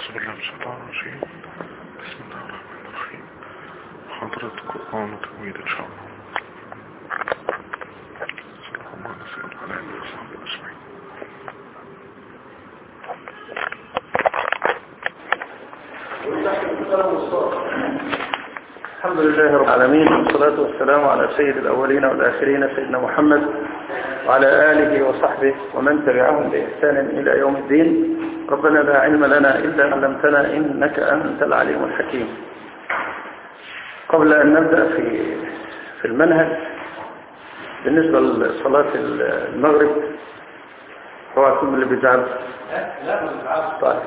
بالله من الشيطان الرجيم بسم الله الرحمن الرحيم محاضرة قرآن وتمويد إن شاء الله صلى الله عليه وسلم على آله وصحبه أجمعين الحمد لله رب العالمين والصلاة والسلام على سيد الأولين والآخرين سيدنا محمد وعلى آله وصحبه ومن تبعهم بإحسان إلى يوم الدين ربنا لا علم لنا إلا علمتنا إنك أنت العليم الحكيم قبل أن نبدأ في في المنهج بالنسبة لصلاة المغرب هو كل اللي بيزعل لا ما تتعبش طيب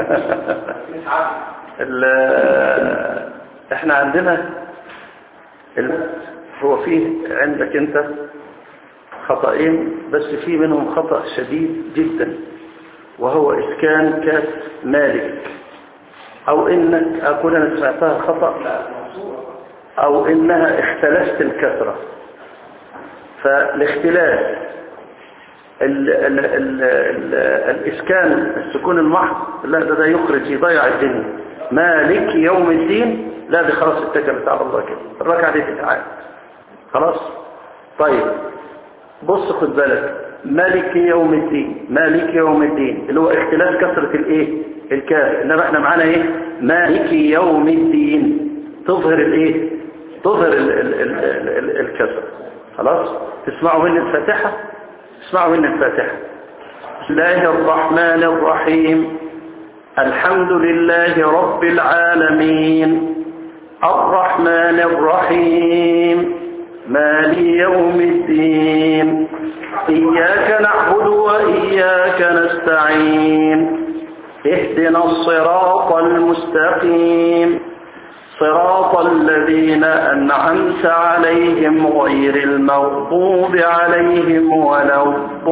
ال- احنا عندنا ال- هو فيه عندك انت خطأين بس في منهم خطأ شديد جدا وهو اسكان كاف مالك او انك اكون انا سمعتها خطأ او انها اختلفت الكثرة فالاختلاف ال ال ال ال الإسكان السكون المحض لا ده, ده يخرج يضيع الدنيا مالك يوم الدين لا دي خلاص اتكلت على الله كده الركعة دي تتعاد خلاص طيب بص خد بالك مالك يوم الدين مالك يوم الدين اللي هو اختلاف كثرة الايه الكاف انما احنا معانا ايه مالك يوم الدين تظهر الايه تظهر ال ال ال ال ال الكسر خلاص تسمعوا مني الفاتحة اسمعوا مني الفاتحة بسم الله الرحمن الرحيم الحمد لله رب العالمين الرحمن الرحيم مالك يوم الدين إياك نعبد وإياك نستعين اهدنا الصراط المستقيم صراط الذين أنعمت عليهم غير المغضوب عليهم ولا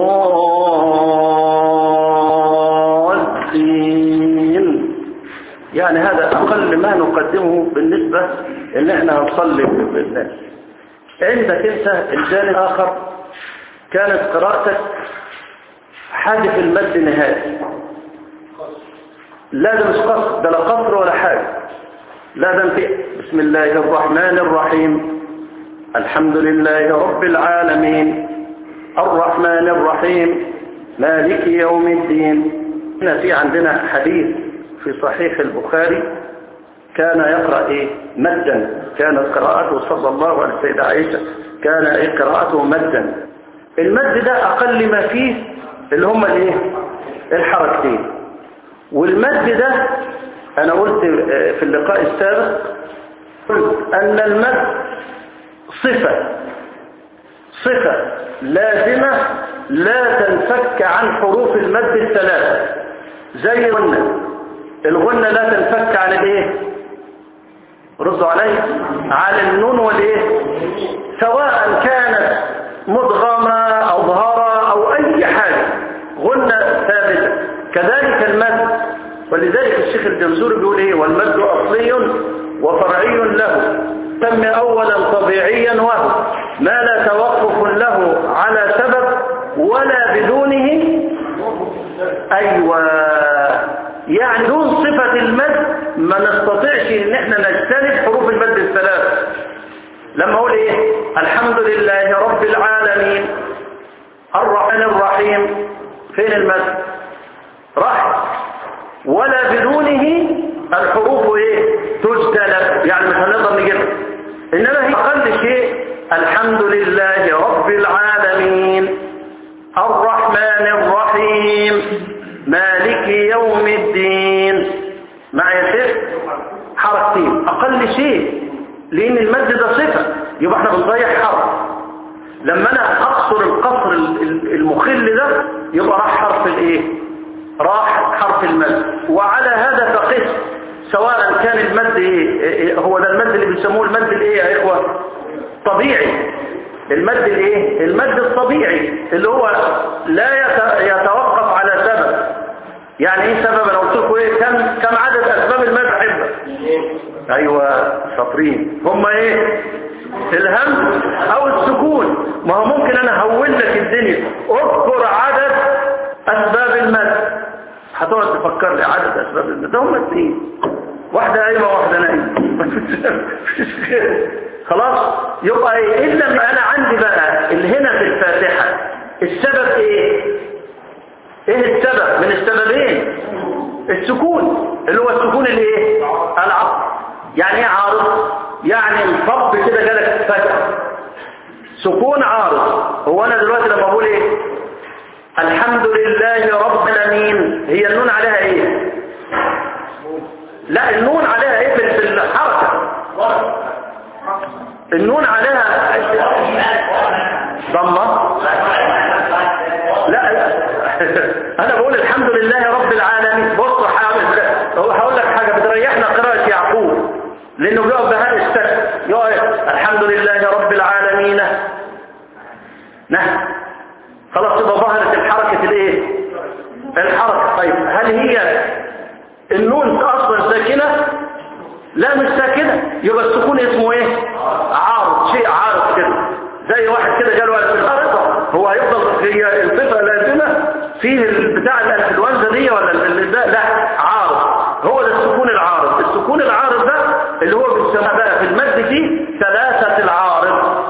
الضالين يعني هذا أقل ما نقدمه بالنسبة إن احنا هنصلي بالناس عندك انت الجانب الآخر كانت قراءتك حادث المد نهائي لا ده مش قصر ده لا قصر ولا حاجة لا ده انت بسم الله الرحمن الرحيم الحمد لله رب العالمين الرحمن الرحيم مالك يوم الدين هنا في عندنا حديث في صحيح البخاري كان يقرأ ايه مدا كانت قراءته صلى الله عليه السيدة عائشة كان إيه قراءته مدا المد ده أقل ما فيه اللي هم الايه الحركتين والمد ده أنا قلت في اللقاء السابق قلت أن المد صفة صفة لازمة لا تنفك عن حروف المد الثلاثة زي الغنة الغنة لا تنفك عن الايه ردوا علي على النون والايه سواء كانت مدغمة او ظهارة او اي حاجة غنة ثابتة كذلك المد ولذلك الشيخ الجمزوري بيقول ايه والمد اصلي وفرعي له سمي اولا طبيعيا وهو ما لا توقف له على سبب ولا بدونه ايوه يعني دون صفة المد ما نستطيعش ان احنا نجتنب حروف المد الثلاث لما اقول ايه الحمد لله رب العالمين الرحمن الرحيم فين المد راح ولا بدونه الحروف ايه تجتنب يعني مش هنقدر نجيبها انما هي اقل شيء الحمد لله رب العالمين الرحمن الرحيم مالك يوم الدين معايا شيء حركتين اقل شيء لان المد ده صفه يبقى احنا بنضيع حرف لما انا اقصر القصر المخل ده يبقى راح حرف الايه راح حرف المد وعلى هذا فقس سواء كان المد ايه هو ده المد اللي بيسموه المد الايه يا اخوه طبيعي المد الايه المد الطبيعي اللي هو لا يتوقف على سبب يعني ايه سبب انا قلت لكم ايه كم كم عدد اسباب المد حبه ايوه شاطرين هم ايه الهم او السكون ما هو ممكن انا هول لك الدنيا اذكر عدد اسباب المد هتقعد تفكر لي عدد اسباب النوم ده هم اثنين واحدة قايمة واحدة نايمة خلاص يبقى ايه الا ما انا عندي بقى اللي هنا في الفاتحة السبب ايه ايه السبب من السببين السكون اللي هو السكون الايه العرض يعني ايه عارض يعني الفض كده جالك فجأة سكون عارض هو انا دلوقتي لما بقول ايه الحمد لله رب العالمين هي النون عليها ايه لا النون عليها ايه في في الحركة النون عليها ضمة لا انا بقول الحمد لله رب العالمين بص هعمل هقول لك حاجة بتريحنا قراءة يعقوب لانه بيقف بهذا السكت يقف الحمد لله رب العالمين نعم خلاص تبقى ظهرت الحركة الايه الحركة طيب هل هي النون اصلا ساكنة لا مش ساكنة يبقى السكون اسمه ايه عارض شيء عارض كده زي واحد كده قالوا في الارض هو هيفضل هي الصفة لازمة فيه البتاع الانفلونزا دي ولا ال- ده لا عارض هو ده السكون العارض السكون العارض ده اللي هو بيسمى بقى في المد دي ثلاثة العارض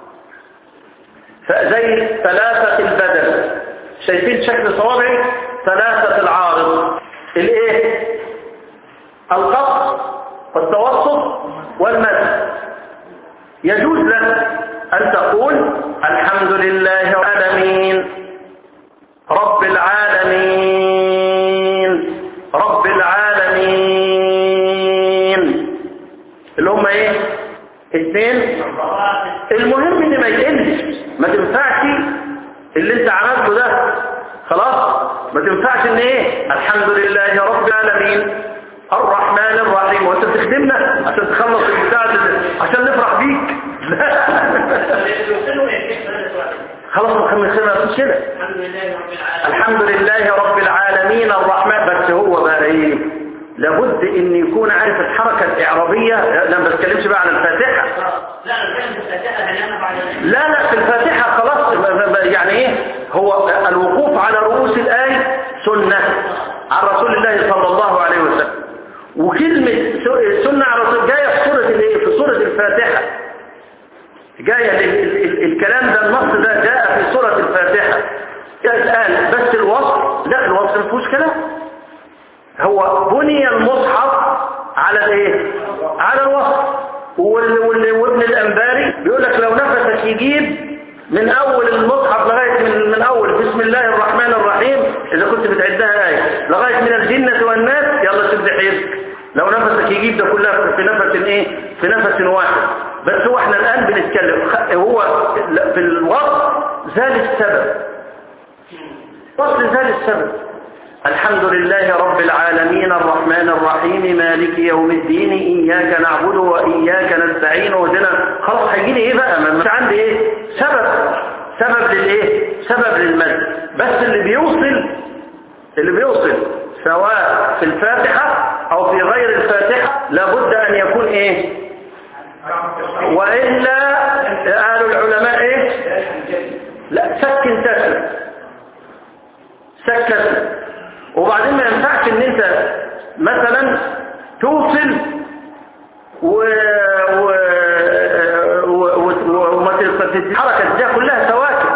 فزي ثلاثة البدل شايفين شكل صوابعي ثلاثة العارض الايه القصر والتوسط والمد يجوز لك ان تقول الحمد لله رب العالمين رب العالمين رب العالمين اللي هم ايه اثنين المهم ان ما يقلش ما تنفعش اللي انت عملته ده خلاص ما تنفعش ان ايه الحمد لله رب العالمين الرحمن الرحيم وانت بتخدمنا عشان تخلص البتاع ده- عشان نفرح بيك لا خلاص ما خلصنا ما فيش كده الحمد لله رب العالمين الرحمن بس هو بقى ايه لابد ان يكون عارف الحركة الاعرابية لا ما بتكلمش بقى عن الفاتحة لا لا في الفاتحة خلاص ب- ب- ب- يعني ايه هو الوقوف على رؤوس الآية سنة عن رسول الله صلى الله عليه وسلم وكلمة س- سنة على رسول جاية في سورة الايه في سورة الفاتحة جاية ال- ال- ال- الكلام ده النص ده جاء في سورة الفاتحة الآن بس الوصف لا الوصف ما فيهوش كلام هو بني المصحف على الايه على الوصف وال- وال- وابن الانباري بيقول لك لو نفسك يجيب من اول المصحف لغايه من, من اول بسم الله الرحمن الرحيم اذا كنت بتعدها ايه لغايه من الجنه والناس يلا شد حيلك لو نفسك يجيب ده كلها في نفس ايه في نفس واحد بس هو احنا الان بنتكلم خ- هو في الوصف زال السبب وصل ذلك السبب الحمد لله رب العالمين الرحمن الرحيم مالك يوم الدين إياك نعبد وإياك نستعين وهدنا خلاص هيجي لي إيه بقى ما مش عندي إيه سبب سبب للإيه سبب للمد بس اللي بيوصل اللي بيوصل سواء في الفاتحة أو في غير الفاتحة لابد أن يكون إيه وإلا قالوا العلماء إيه لا سكن تسلم سكت وبعدين ما ينفعش ان انت مثلا توصل و و و و وما الحركة دي كلها سواكن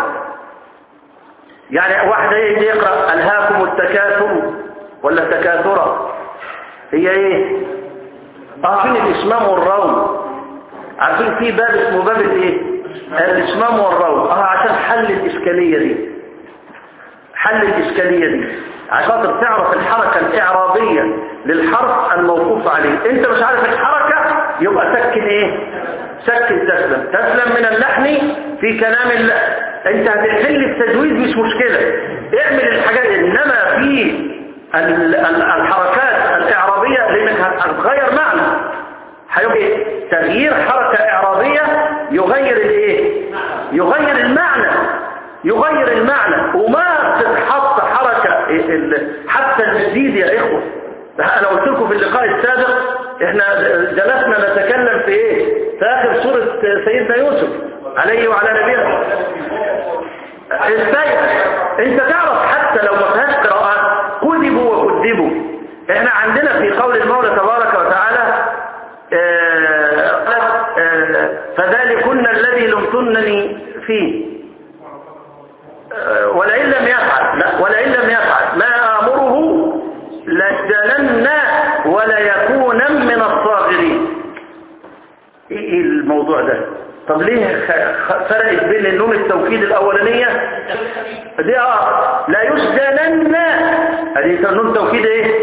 يعني واحدة يجي يقرأ ألهاكم التكاثر ولا تكاثرة هي ايه عارفين الإسمام والروم عارفين في باب اسمه باب الايه الإسمام والروم اه عشان حل الإشكالية دي حل الإشكالية دي عشان خاطر تعرف الحركة الإعرابية للحرف الموقوف عليه انت مش عارف الحركة يبقى سكن ايه سكن تسلم تسلم من اللحن في كلام الله انت هتحل التجويد مش مشكلة اعمل الحاجات انما في ال- ال- الحركات الإعرابية لانك هتغير معنى هيبقى تغيير حركة إعرابية يغير الايه يغير المعنى يغير المعنى وما تتحط حركة ال- حتى الجديد يا إخوة أنا قلت لكم في اللقاء السابق احنا جلسنا نتكلم في ايه في آخر سورة سيدنا يوسف عليه وعلى نبينا ازاي انت تعرف حتى لو ما فيهاش قراءات كذبوا تكذبوا احنا عندنا في قول المولى تبارك وتعالى آه، آه، فذلكن الذي لمتنني فيه آه، ولئن لم يفعل لا ولئن لم يفعل ما امره لجنن وليكون من الصاغرين ايه الموضوع ده طب ليه خ- خ- فرقت بين النون التوكيد الاولانيه دي اه لا يسجنن ادي النون التوكيد ايه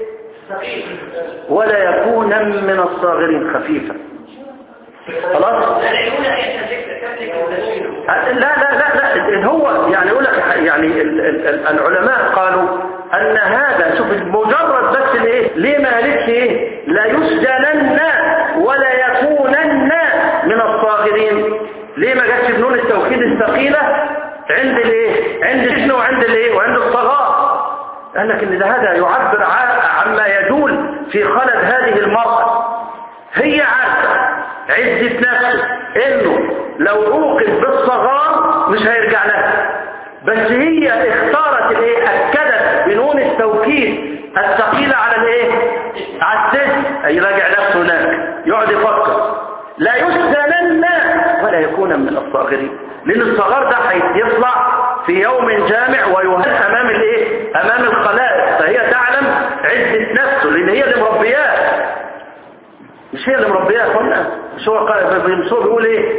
ولا يكون من الصاغرين خفيفا خلاص لا لا لا لا هو يعني يقول لك يعني ال- ال- ال- العلماء قالوا ان هذا شوف مجرد بس الايه ليه ما قالتش ايه لا يسجنن ولا يكونن من الصاغرين ليه ما جاتش بنون التوكيد الثقيله عند الايه عند السجن وعند الايه وعند الصغار قال لك ان ده هذا يعبر ع- عما يدول في خلد هذه المرأة هي عارفة عزة نفسه انه لو عوقب بالصغار مش هيرجع لها بس هي اختارت الايه اكدت بنون التوكيد الثقيلة على الايه على السجن يراجع نفسه هناك يقعد يفكر لا يسجنن ولا يكون من الصاغرين لان الصغار ده هيطلع في يوم جامع ويهان امام الايه امام الخلائق فهي تعلم عزة نفسه لان هي اللي مربياه مش هي اللي مربياه يا اخوانا مش هو قال- مش هو بيقول ايه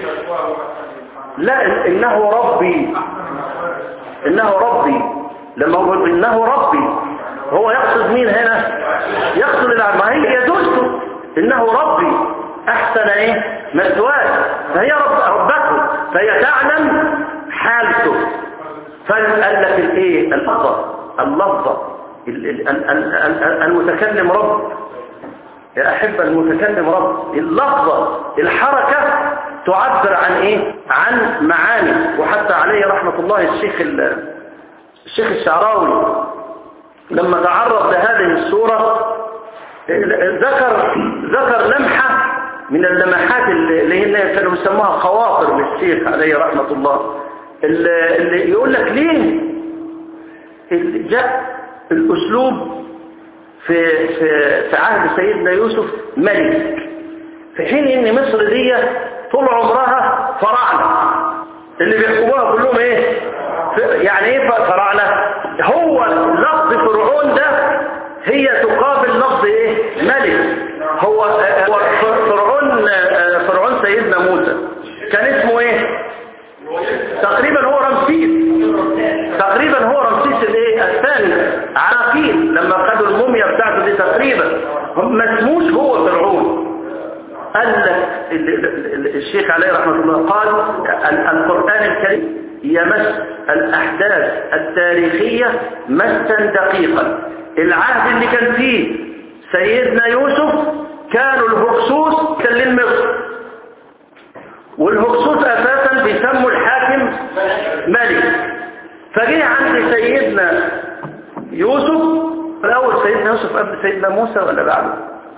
لا إن- انه ربي انه ربي لما هو بيقول انه ربي هو يقصد مين هنا يقصد العبد ما هي هي زوجته انه ربي احسن ايه مثواه فهي رب ربته فهي تعلم حالته فقال لك الايه اللفظه اللفظه ال- ال- ال- ال- ال- المتكلم رب يا أحب المتكلم رب اللفظة الحركة تعبر عن إيه عن معاني وحتى عليه رحمة الله الشيخ ال- الشيخ الشعراوي لما تعرض لهذه السورة ذكر ذكر لمحة من اللمحات اللي هي كانوا بيسموها خواطر للشيخ عليه رحمة الله اللي اللي يقول لك ليه اللي جاء الأسلوب في في في عهد سيدنا يوسف ملك في حين ان مصر دي طول عمرها فراعنه اللي بيحكموها كلهم ايه ف- يعني ايه فراعنه هو لفظ فرعون ده هي تقابل لفظ ايه ملك هو هو فرعون فرعون سيدنا موسى كان اسمه ايه تقريبا هو رمسيس تقريبا هو رمسيس الايه الثاني عراقيل لما خدوا الموميا بتاعته دي تقريبا ما اسموش هو فرعون قال لك ال- ال- ال- الشيخ عليه رحمه الله قال ال- القران الكريم يمس الاحداث التاريخيه مسا دقيقا العهد اللي كان فيه سيدنا يوسف كانوا الهكسوس كان مصر والهكسوس اساسا بيسموا الحاكم ملك فجه عند سيدنا يوسف الاول سيدنا يوسف قبل سيدنا موسى ولا بعده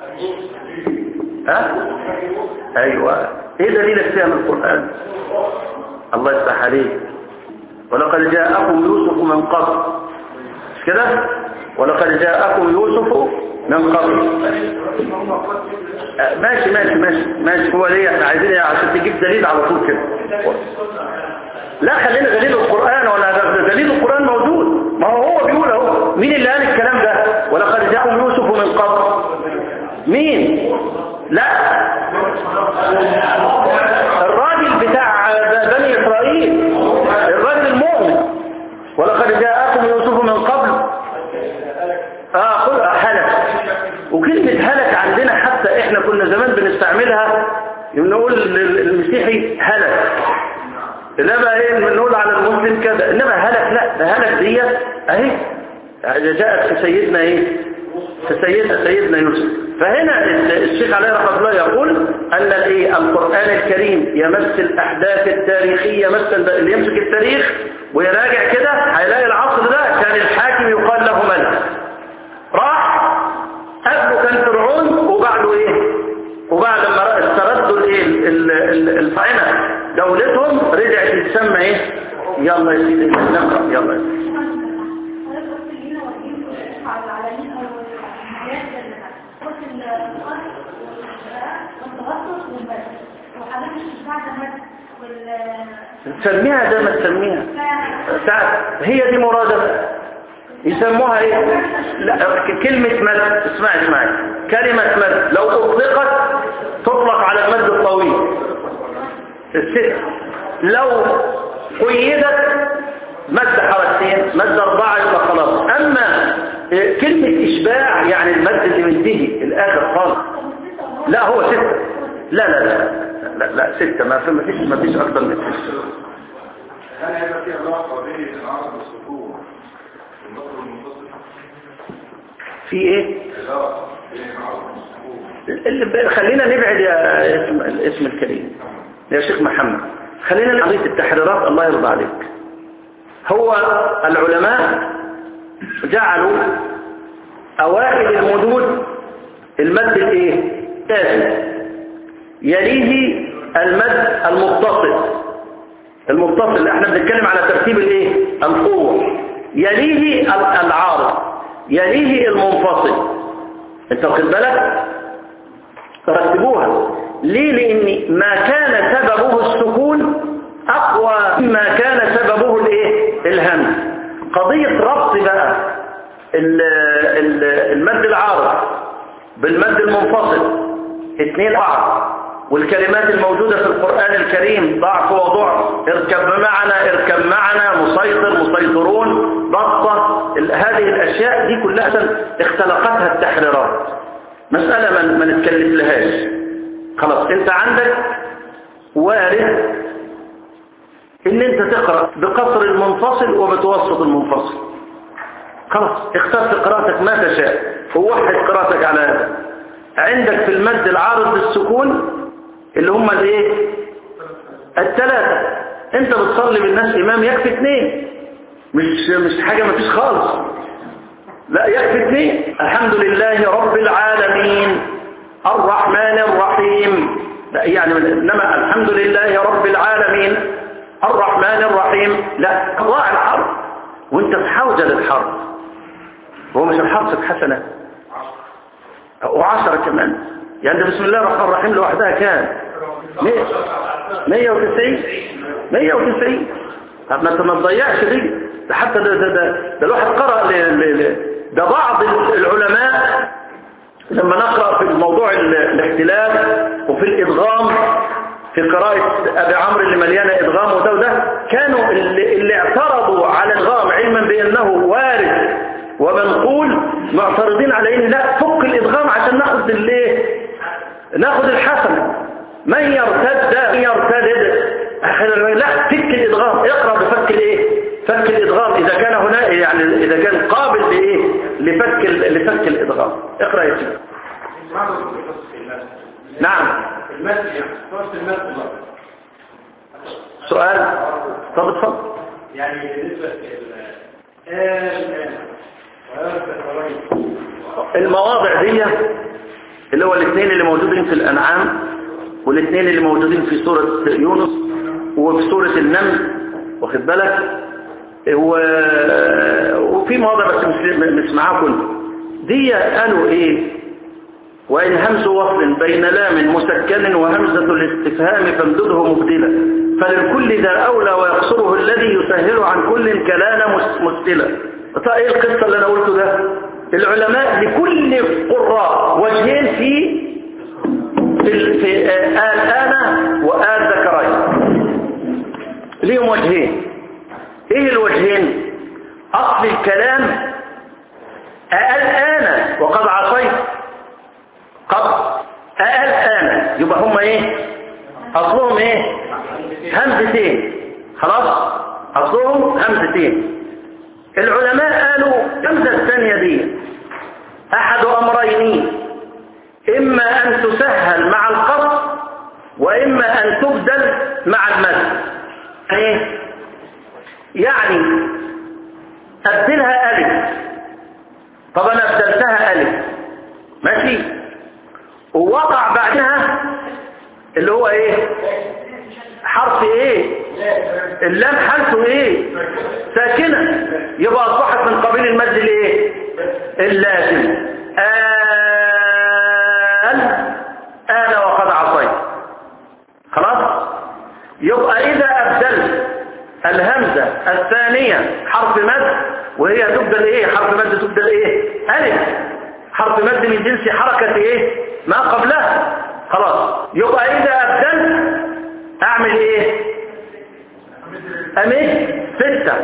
ها ايوه ايه دليلك فيها من القران الله يفتح عليك ولقد جاءكم يوسف من قبل مش كده ولقد جاءكم يوسف من قبل آه، ماشي ماشي ماشي ماشي هو ليه احنا عايزين إيه؟ عشان تجيب دليل على طول كده لا خلينا دليل القرآن ولا دليل القرآن موجود ما هو هو بيقول اهو مين اللي قال الكلام ده ولقد جاءكم يوسف من قبل مين لا الراجل بتاع بني إسرائيل الراجل المؤمن ولقد جاءكم يوسف من قبل اه قل هلك وكلمة هلك عندنا حتى احنا كنا زمان بنستعملها نقول للمسيحي هلك انما ايه بنقول على المسلم كذا انما هلك لا ده هلك دي اهي جاءت في سيدنا ايه في سيدنا سيدنا يوسف فهنا الشيخ عليه رحمه الله يقول ان الايه القران الكريم يمس الاحداث التاريخيه مثلا اللي يمسك التاريخ ويراجع كده هيلاقي العصر ده كان الحاكم يقال له ملك راح قبله كان فرعون وبعده ايه وبعد ما استردوا الايه ال- ال- الفاعله دولتهم رجعت تسمى ايه يلا يا سيدي نقرا يلا يا سيدي تسميها زي ما تسميها ساعة هي دي مرادة يسموها ايه لا كلمة مد اسمع اسمع كلمة مد لو اطلقت تطلق على المد الطويل الست لو قيدت مد حركتين مد اربعة يبقى خلاص اما كلمة اشباع يعني المد اللي منتهي الاخر خالص لا هو ستة لا لا لا لا, لا ستة ما في ما فيش ما فيش اكتر من ستة هل هيبقى في علاقة بين العرض والسكون والنقل المنفصل؟ في ايه علاقة بين العرض والسكون اللي خلينا نبعد يا اسم الاسم الكريم يا شيخ محمد خلينا نعطيك التحريرات الله يرضى عليك هو العلماء جعلوا اوائل المدود المد الايه الثالث يليه المد المتصل المتصل احنا بنتكلم على ترتيب الايه القوة يليه ال- العارض يليه المنفصل انت واخد بالك ترتبوها ليه لان ما كان سببه السكون اقوى مما كان سببه الايه الهمز قضية ربط بقى ال- ال- المد العارض بالمد المنفصل اثنين بعض والكلمات الموجودة في القرآن الكريم ضعف وضعف اركب معنا اركب معنا مسيطر مسيطرون بطة ال- هذه الأشياء دي كلها اختلقتها التحريرات مسألة ما ما نتكلم لهاش خلاص انت عندك وارد ان انت تقرأ بقصر المنفصل وبتوسط المنفصل خلاص اختار في قراءتك ما تشاء ووحد قراءتك على هذا عندك في المد العارض بالسكون اللي هم الايه الثلاثة انت بتصلي بالناس امام يكفي اثنين مش مش حاجة ما فيش خالص لا يكفي اثنين الحمد لله رب العالمين الرحمن الرحيم لا يعني انما الحمد لله رب العالمين الرحمن الرحيم لا قضاء الحرب وانت في حوجة للحرب هو مش الحرب حسنة وعشرة كمان يعني ده بسم الله الرحمن الرحيم لوحدها كام مية مية وتسعين مية وتسعين طب ما انت ما تضيعش دي ده حتى ده ده ده, ده الواحد قرأ ل... ل... ل... ده بعض العلماء لما نقرأ في موضوع ال- الاختلاف وفي الإدغام في قراءة أبي عمرو اللي مليانة إدغام وده وده كانوا اللي, اللي اعترضوا على الإدغام علما بأنه وارد ومنقول معترضين على إن لا فك الإدغام عشان ناخد الايه ناخد الحسن من يرتد من يرتد أخيرا لا فك الإدغام اقرأ بفك الايه فك الإدغام إذا كان هنا يعني إذا كان قابل لإيه لفك ال- لفك الإدغام اقرأ يا سيدي ماذا تقول في المد؟ نعم المد يعني فرص المد الله سؤال طب اتفضل يعني بالنسبة لل آل ويرفع المواضع دي اللي هو الاثنين اللي موجودين في الأنعام والاثنين اللي موجودين في سورة يونس وفي سورة النمل واخد بالك و... وفي مواضع بس مش, مش معاكم دي قالوا ايه وإن همز وصل بين لام مسكن وهمزة الاستفهام فامدده مبدلا فللكل ذا أولى ويقصره الذي يسهل عن كل كلام مس- مستلا طيب ايه القصة اللي أنا قلته ده العلماء لكل قراء وجهين في في, ال- في آه، آل آن وآل ذكرين ليهم وجهين ايه الوجهين أصل الكلام آل آن وقد عصيت قد الآن يبقى هم ايه اصلهم ايه همزتين خلاص اصلهم همزتين العلماء قالوا الهمزة الثانية دي احد امرين اما ان تسهل مع القصر واما ان تبدل مع المد ايه يعني ابدلها الف طب انا ابدلتها الف ماشي ووقع بعدها اللي هو ايه حرف ايه اللام حالته ايه ساكنة يبقى اصبحت من قبيل المد الايه اللازم آل آن وقد عصيت خلاص وهي تبدل ايه حرف مد تبدل ايه الف حرف مد من جنس حركة ايه ما قبلها خلاص يبقى اذا ابدلت اعمل ايه امد ستة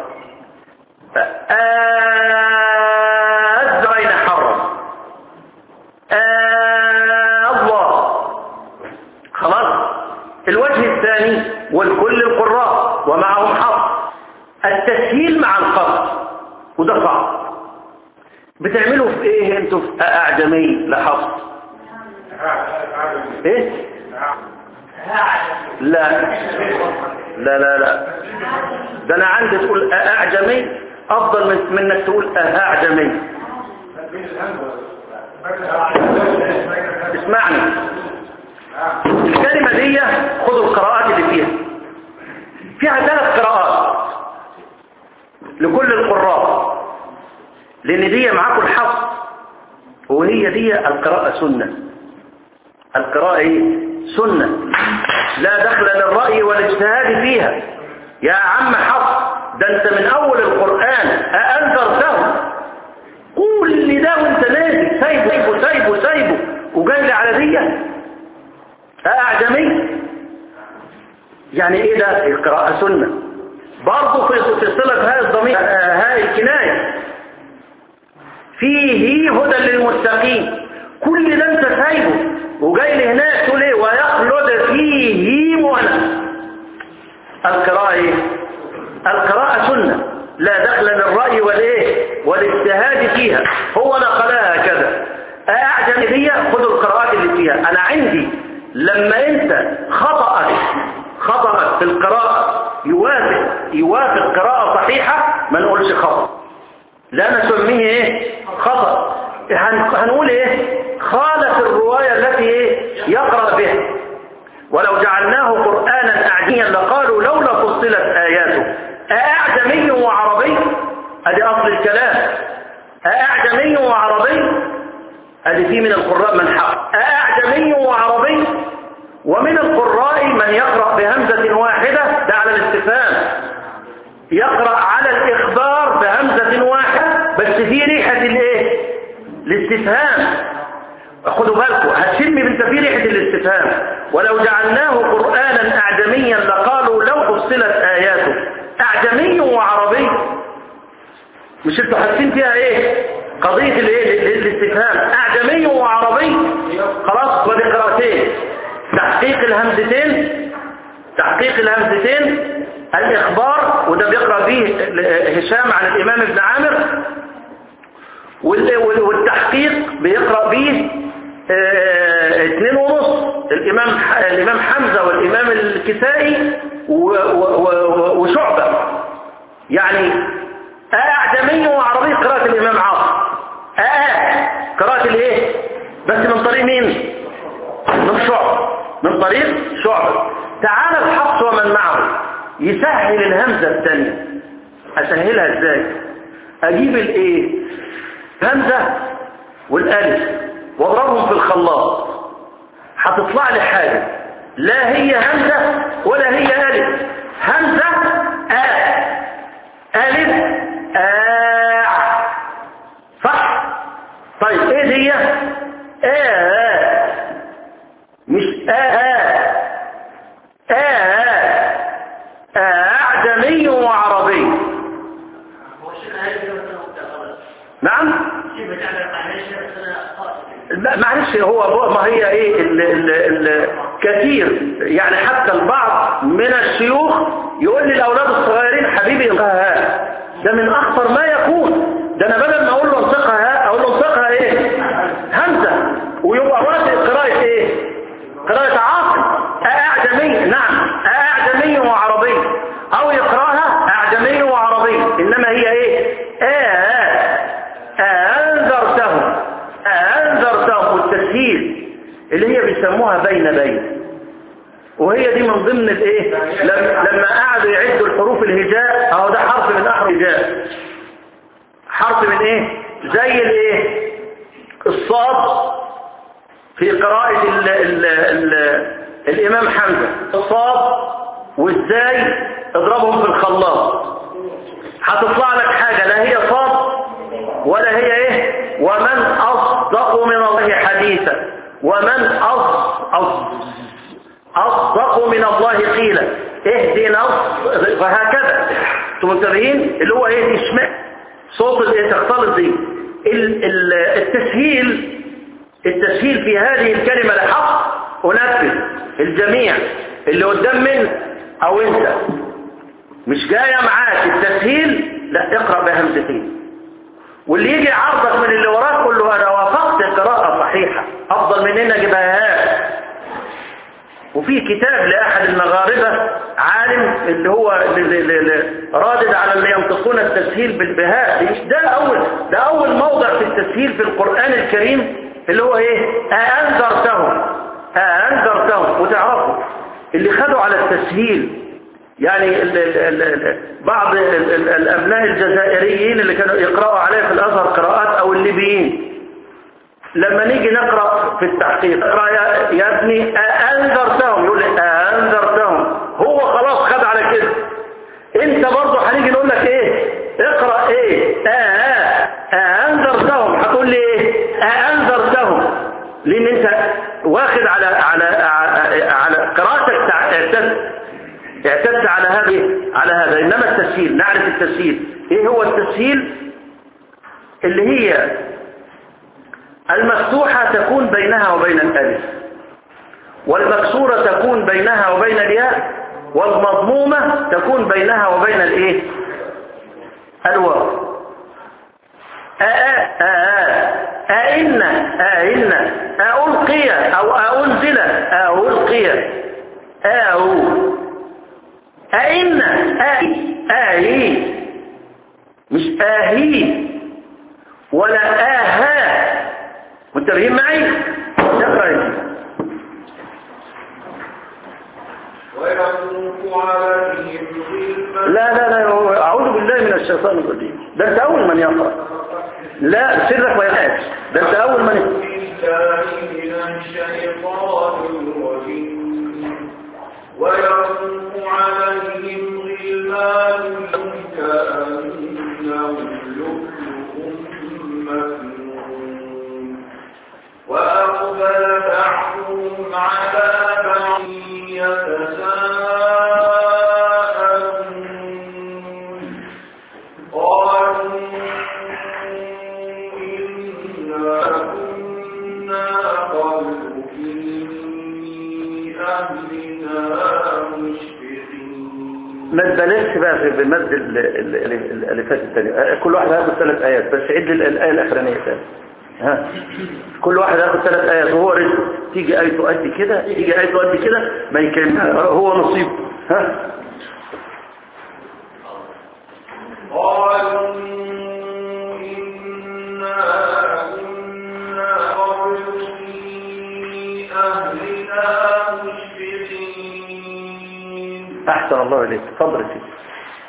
أز بين حرم الله خلاص الوجه الثاني والكل القراء ومعهم حفظ التسهيل مع القصد وده صعب بتعملوا في ايه انتوا في اعجمي لحفظ ايه لا لا لا لا ده انا عندي تقول اعجمي افضل من من انك تقول اعجمي اسمعني الكلمة دي خذوا القراءات اللي فيها فيها ثلاث قراءات لكل القراء لان دي معاكم الحفظ وهي دي القراءة سنة القراءة ايه سنة لا دخل للرأي والاجتهاد فيها يا عم حفظ ده انت من اول القرآن أأنذرته قول اللي ده وانت نازل سايبه سايبه سايبه سايبه وجاي لي على دي أعجمي يعني ايه ده القراءة سنة برضه في في صلة هاء الضمير هاء الكناية فيه هدى للمتقين كل ده انت سايبه وجاي لي هناك تقول ايه ويخلد فيه مهلة القراءة ايه القراءة سنة لا دخل للرأي والايه والاجتهاد فيها هو نقلها كذا اعجم دي خذوا القراءات اللي فيها انا عندي لما انت خطأك خطأك في القراءة يوافق يوافق قراءة صحيحة ما نقولش خطأ لا نسميه ايه خطأ هنقول ايه خالف الرواية التي ايه يقرأ بها ولو جعلناه قرآنا أعجميا لقالوا لولا فصلت آياته أأعجمي وعربي ادي أصل الكلام أأعجمي وعربي ادي في من القراء من حق أأعجمي وعربي ومن القراء من يقرأ بهمزة واحدة ده على الاستفهام يقرأ على الإخبار بهمزة واحدة بس في ريحة الايه الاستفهام خدوا بالكم هتشم بنت في ريحة الاستفهام ولو جعلناه قرآنا أعجميا لقالوا لو فصلت آياته أعجمي وعربي مش انتوا حاسين فيها ايه قضية الايه الاستفهام أعجمي وعربي خلاص ودي قراءتين تحقيق الهمزتين تحقيق الهمزتين الإخبار وده بيقرأ فيه هشام عن الإمام ابن عامر والتحقيق بيقرأ به اثنين ونص الإمام الإمام حمزة والإمام الكسائي وشعبة يعني أعجمي وعربي قراءة الإمام عاصم أآ قراءة الإيه بس من طريق مين من شعبة من طريق شعبة تعالى الحفص ومن معه يسهل الهمزة الثانية أسهلها إزاي أجيب الإيه همزة والألف واضربهم في الخلاط هتطلع لي حاجة لا هي همزة ولا هي ألف همزة آ ألف آ صح طيب ايه دي آ مش آ آ أعجمي وعربي نعم لا معلش هو ما هي ايه ال ال ال كثير يعني حتى البعض من الشيوخ يقول لي الاولاد الصغيرين حبيبي انقها ده من اخطر ما يكون ده انا بدل ما اقول له انطقها اقول له انطقها ايه همزه ويبقى وقت قراءه ايه قراءه عاصم اعجمي نعم اعجمي وعربي او يقراها اعجمي وعربي انما هي ايه آه أنذرتهم أنذرتهم التسهيل اللي هي بيسموها بين بين وهي دي من ضمن الايه لما قعدوا يعدوا الحروف الهجاء اهو ده حرف من احرف الهجاء حرف من ايه زي الايه الصاد في قراءة ال ال ال الامام حمزة الصاد والزاي اضربهم في الخلاط هتطلع لك حاجة لا هي صاد ولا هي ايه ومن اصدق من الله حديثا ومن أص... أص... اصدق من الله قيلا اهدنا الص- فهكذا انتم منتبهين اللي هو ايه اسمع صوت الايه تختلط دي ال- ال- التسهيل التسهيل في هذه الكلمة لحق أنفذ الجميع اللي قدام منك أو أنت مش جاية معاك التسهيل لا اقرأ بهمزتين واللي يجي يعرضك من اللي وراك قول له أنا وافقت قراءة صحيحة أفضل من إن أجيبها وفي كتاب لأحد المغاربة عالم اللي هو اللي اللي اللي رادد على اللي ينطقون التسهيل بالبهاء ده أول ده أول موضع في التسهيل في القرآن الكريم اللي هو إيه أأنذرتهم أأنذرتهم وتعرفوا اللي خدوا على التسهيل يعني ال ال ال ال بعض ال ال الأبناء الجزائريين اللي كانوا يقرأوا عليه في الأزهر قراءات أو الليبيين لما نيجي نقرأ في التحقيق اقرأ يا, يا ابني أأنذرتهم يقول لي أأنذرتهم هو خلاص خد على كده انت برضه هنيجي نقول لك ايه اقرأ ايه آه أأنذرتهم هتقول لي ايه أأنذرتهم لان انت واخد على على على قراءتك اعتدت اعتدت على هذه على هذا انما التسهيل نعرف التسهيل ايه هو التسهيل اللي هي المفتوحة تكون بينها وبين الألف والمكسورة تكون بينها وبين الياء والمضمومة تكون بينها وبين الايه الواو أئن أئن ألقي أو أنزل ألقي أو أئن أهي مش آهي ولا آها منتبهين معي اقرأ ويطوف عليهم غلمان لا لا لا أعوذ بالله من الشيطان الرجيم ده أنت أول من يقرأ لا سرك ويقاش ده أنت أول من بالله من الشيطان الرجيم ويطوف عليهم غلمان كأنهم لؤلؤ مكنون وأقبل بعضهم على بعض يتساءلون قالوا إنا كنا قبل في أهلنا مشفقين ما تبالغش بقى في بمد ال- ال- ال- الالفات الثانيه كل واحد هياخد ثلاث ايات بس عد لي الايه الاخرانيه تاني ها كل واحد هياخد ثلاث ايات وهو رزق تيجي ايته قد كده تيجي ايته قد كده ما يكلم هو نصيب ها قالوا إنا كنا قبل في أهلنا مشفقين احسن الله اليك اتفضل يا سيدي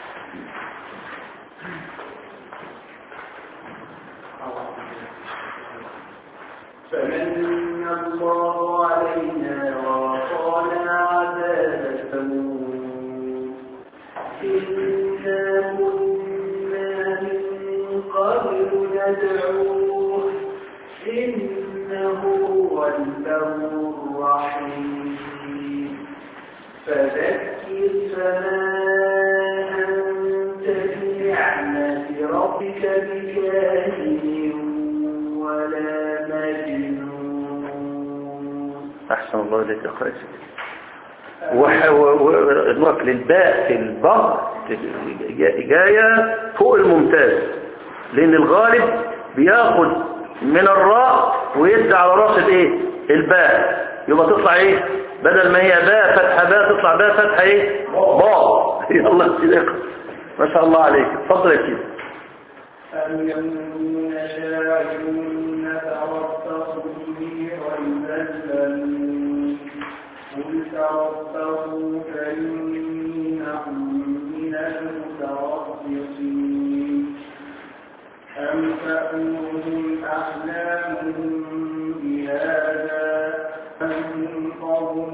فمن الله علينا ووقانا عذاب السموم إنا كنا من قبل ندعوه إنه هو البر الرحيم فذكر فما أنت بنعمة ربك بكاهن ولا مجنون احسن الله اليك اقرا يا سيدي وح- و- و- نروح للباء في البر جاية فوق الممتاز لان الغالب بياخد من الراء ويدي على راس الايه الباء يبقى تطلع ايه بدل ما هي باء فتحة باء تطلع باء فتحة ايه باء يلا يا سيدي اقرا ما شاء الله عليك اتفضل يا سيدي أم يكون شاعر نتربص به ريب المنون قل تربصوا فإنكم من المتربصين أم تأمرهم أحلامهم بهذا أم قوم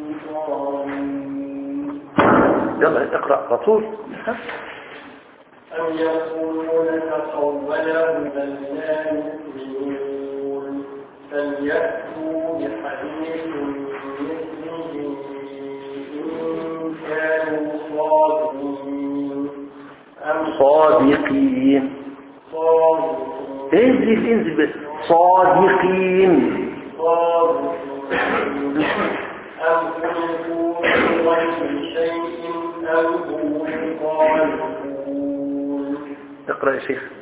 طاغون يلا اقرا على طول يقولون تقوله بل لا يؤمنون فليأتوا بحديث مثله إن كانوا صادقين أم صادقين صادقين انزل انزل بس صادقين صادقين أم خلقوا من غير شيء أم هم الخالقون اقرأ يا شيخ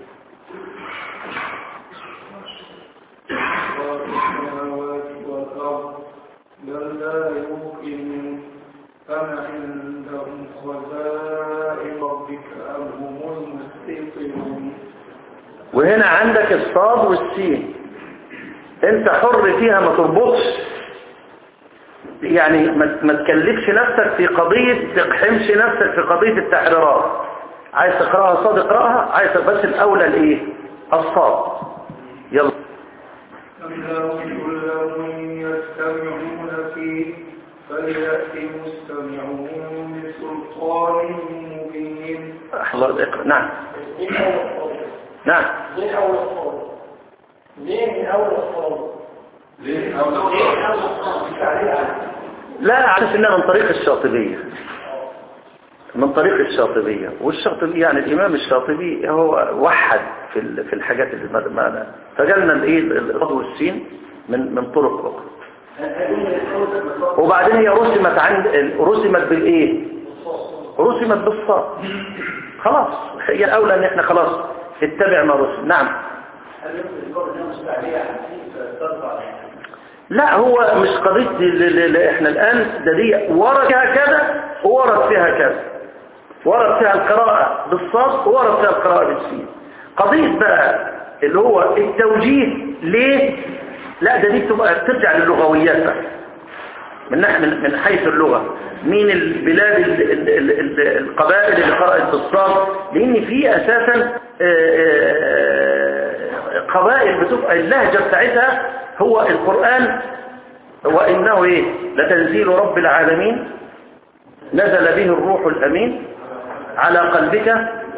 السماوات والأرض بل لا يوقنون أم عندهم خزائن ربك أم هم المسيطرون وهنا عندك الصاد والسين انت حر فيها ما تربطش يعني ما ما تكلفش نفسك في قضية تقحمش نفسك في قضية التحريرات عايز تقرأها صاد اقرأها عايز بس الأولى الايه الصاد يلا أم لهم كل يستمعون فيه فليأت مستمعون بسلطان مبين الله اقرأ نعم من أول الصوت نعم ليه أول الصوت ليه من أول الصوت ليه أو لو ليه من أول الصوت مش عليها لا عارف انها من طريق الشاطبية من طريق الشاطبية والشاطبي يعني الإمام الشاطبي هو وحد في ال- في الحاجات اللي ما- ما فجالنا الايه الرد والسين من من طرق أخرى وبعدين هي رسمت عند رسمت بالايه رسمت بالصاد خلاص هي الاولى ان احنا خلاص اتبع ما رسم نعم لا هو مش قضية ل- ل- ل- احنا الآن ده دي ورد فيها كذا وورد فيها كذا ورد فيها القراءة بالصاد وورد فيها القراءة بالسين قضية بقى اللي هو التوجيه ليه لا ده دي بتبقى ترجع للغويات بقى من ناحية من من حيث اللغة مين البلاد ال- ال- ال- ال- القبائل اللي قرأت بالصاد لأن في أساسا آه، آه، قبائل بتبقى اللهجة بتاعتها هو القرآن وإنه إيه لتنزيل رب العالمين نزل به الروح الأمين على قلبك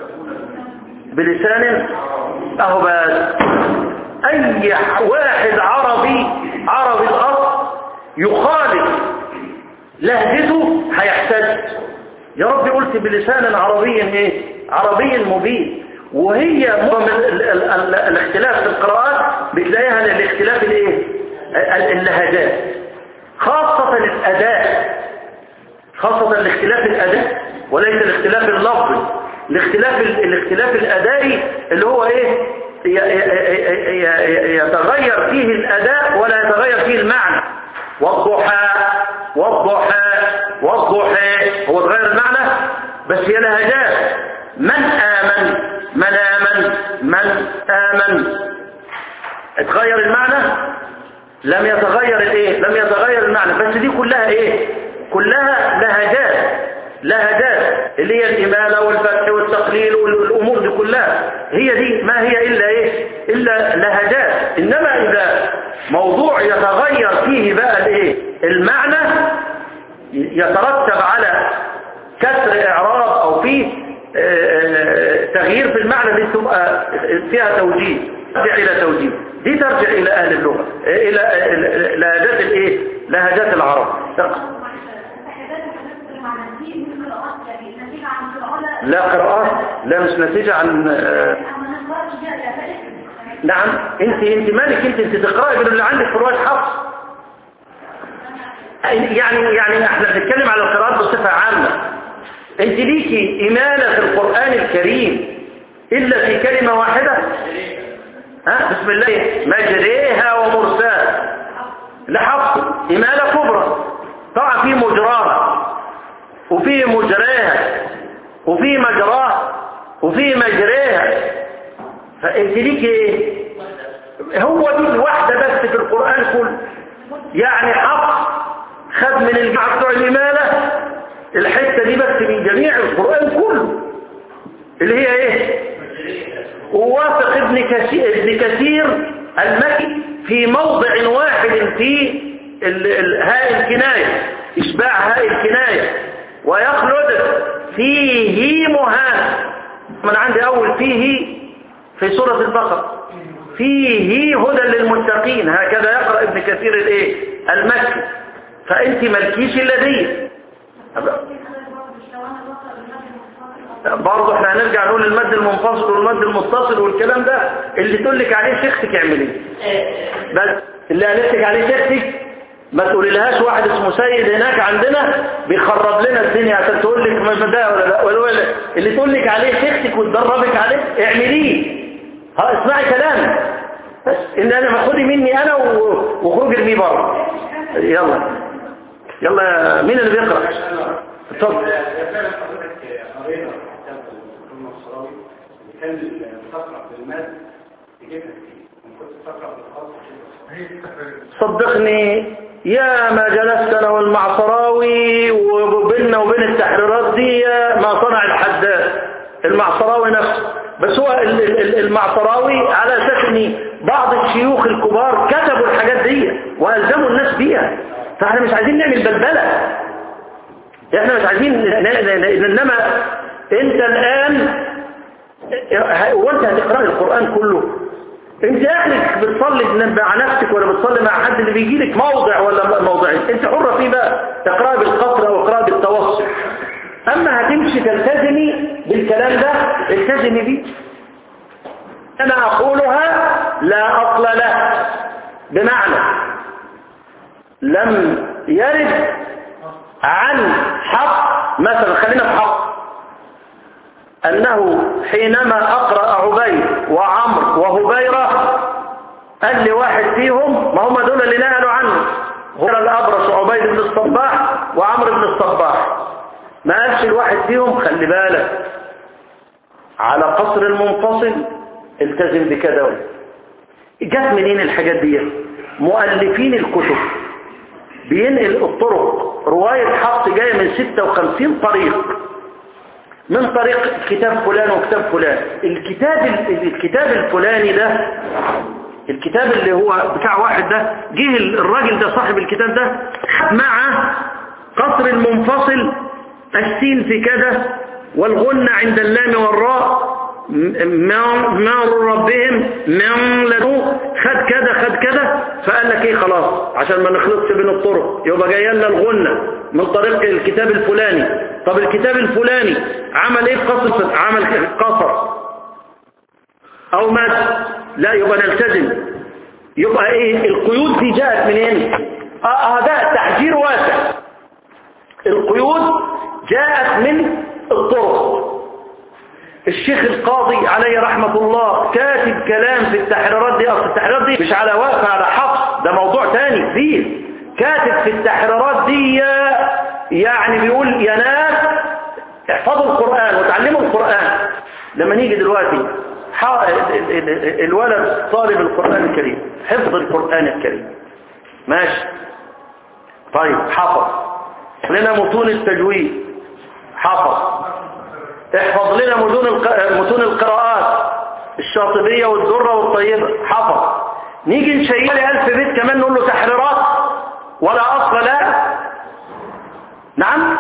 بلسان أهو بس أي واحد عربي عربي الأصل يخالف لهجته هيحتاج يا رب قلت بلسان عربي ايه عربي مبين وهي معظم ال- ال- ال- الاختلاف في القراءات بتلاقيها الاختلاف الايه ال- اللهجات خاصة الاداء خاصة الاختلاف الاداء وليس الاختلاف اللفظي الاختلاف ال- الاختلاف الادائي اللي هو ايه ي- ي- ي- يتغير فيه الاداء ولا يتغير فيه المعنى والضحى والضحى والضحى هو تغير المعنى بس هي لهجات من آمن من آمن من آمن اتغير المعنى لم يتغير الايه لم يتغير المعنى بس دي كلها ايه كلها لهجات لهجات اللي هي الإمالة والفتح والتقليل والأمور دي كلها هي دي ما هي إلا إيه إلا لهجات إنما إذا موضوع يتغير فيه بقى الإيه المعنى يترتب على كسر إعراب أو فيه آه، تغيير في المعنى دي تبقى فيها توجيه ترجع إلى توجيه دي ترجع إلى أهل اللغة إلى إلى لهجات الإيه لهجات العرب لا قراءات لا مش نتيجة عن آه، نعم انت انت مالك انت انت تقرأي من اللي عندك في رواية حفص يعني يعني احنا بنتكلم على القراءات بصفة عامة انت ليكي إمالة في القرآن الكريم إلا في كلمة واحدة ها بسم الله مجريها ومرساها لحفص إمالة كبرى طبعا في مجراها وفي مجراها وفي مجراها وفي مجريها فانت ليك ايه هو دي الواحدة بس في القرآن كله يعني حفص خد من الجماعة بتوع الإمالة الحتة دي بس من جميع القرآن كله اللي هي ايه ووافق ابن كثير, ابن كثير المكي في موضع واحد في ال- ال- هاء الكناية إشباع هاء الكناية ويخلد فيه مهان من عندي أول فيه في سورة البقرة فيه هدى للمتقين هكذا يقرأ ابن كثير الايه المكي فأنت ملكيش إلا دي برضه احنا هنرجع نقول المد المنفصل والمد المتصل والكلام ده اللي تقول لك عليه شيختك اعمليه بس اللي قالت لك عليه شيختك ما تقولي لهاش واحد اسمه سيد هناك عندنا بيخرب لنا الدنيا عشان تقول لك ما ده ولا لا ولا ولا اللي تقول لك عليه شيختك وتدربك عليه اعمليه ها اسمعي كلامي بس ان انا ما خدي مني انا و- وخرج ارميه بره يلا يلا يا- مين اللي بيقرا اتفضل فعلا حضرتك قرينا كتاب الدكتور النصراوي اللي كان بتقرا بالمال تجيبها كتير كنت تقرا بالخاص صدقني يا ما جلست انا والمعصراوي وبيننا وبين التحريرات دي ما صنع الحداد المعصراوي نفسه بس هو ال- ال- ال- المعصراوي على اساس ان بعض الشيوخ الكبار كتبوا الحاجات دي والزموا الناس بيها فاحنا مش عايزين نعمل بلبله احنا مش عايزين ن- ن- ن- انما انت الان هو انت هتقرأ القرآن كله انت اهلك بتصلي مع نفسك ولا بتصلي مع حد اللي بيجي لك موضع ولا موضعين انت حرة فيه بقى تقرأ بالقصر او اقرأ بالتوسط اما هتمشي تلتزمي بالكلام ده التزمي بيه انا اقولها لا اصل له بمعنى لم يرد عن حق مثلا خلينا في حق أنه حينما أقرأ عبيد وعمر وهبيرة قال لي واحد فيهم ما هم دول اللي نقلوا عنه هو الأبرص عبيد بن الصباح وعمر بن الصباح ما قالش الواحد فيهم خلي بالك على قصر المنفصل التزم بكذا جت منين الحاجات دي مؤلفين الكتب بينقل الطرق رواية حفص جاية من 56 طريق من طريق كتاب فلان وكتاب فلان الكتاب الكتاب الفلاني ده الكتاب اللي هو بتاع واحد ده جه الراجل ده صاحب الكتاب ده مع قصر المنفصل السين في كذا والغنة عند اللام والراء من ربهم من لدو خد كذا خد كذا فقال لك ايه خلاص عشان ما نخلطش بين الطرق يبقى جايه لنا الغنة من طريق الكتاب الفلاني طب الكتاب الفلاني عمل ايه في قصر عمل قصر او مات لا يبقى نلتزم يبقى ايه القيود دي جاءت منين اه هذا تحجير واسع القيود جاءت من الطرق الشيخ القاضي عليه رحمة الله كاتب كلام في التحريرات دي أصل التحريرات دي مش على واقف على حفظ ده موضوع تاني كبير كاتب في التحريرات دي يعني بيقول يا ناس احفظوا القرآن وتعلموا القرآن لما نيجي دلوقتي الولد طالب القرآن الكريم حفظ القرآن الكريم ماشي طيب حفظ لنا متون التجويد حفظ احفظ لنا متون متون القراءات الشاطبية والدرة والطيبة حفظ نيجي نشيل ألف بيت كمان نقول له تحريرات ولا أصل لا نعم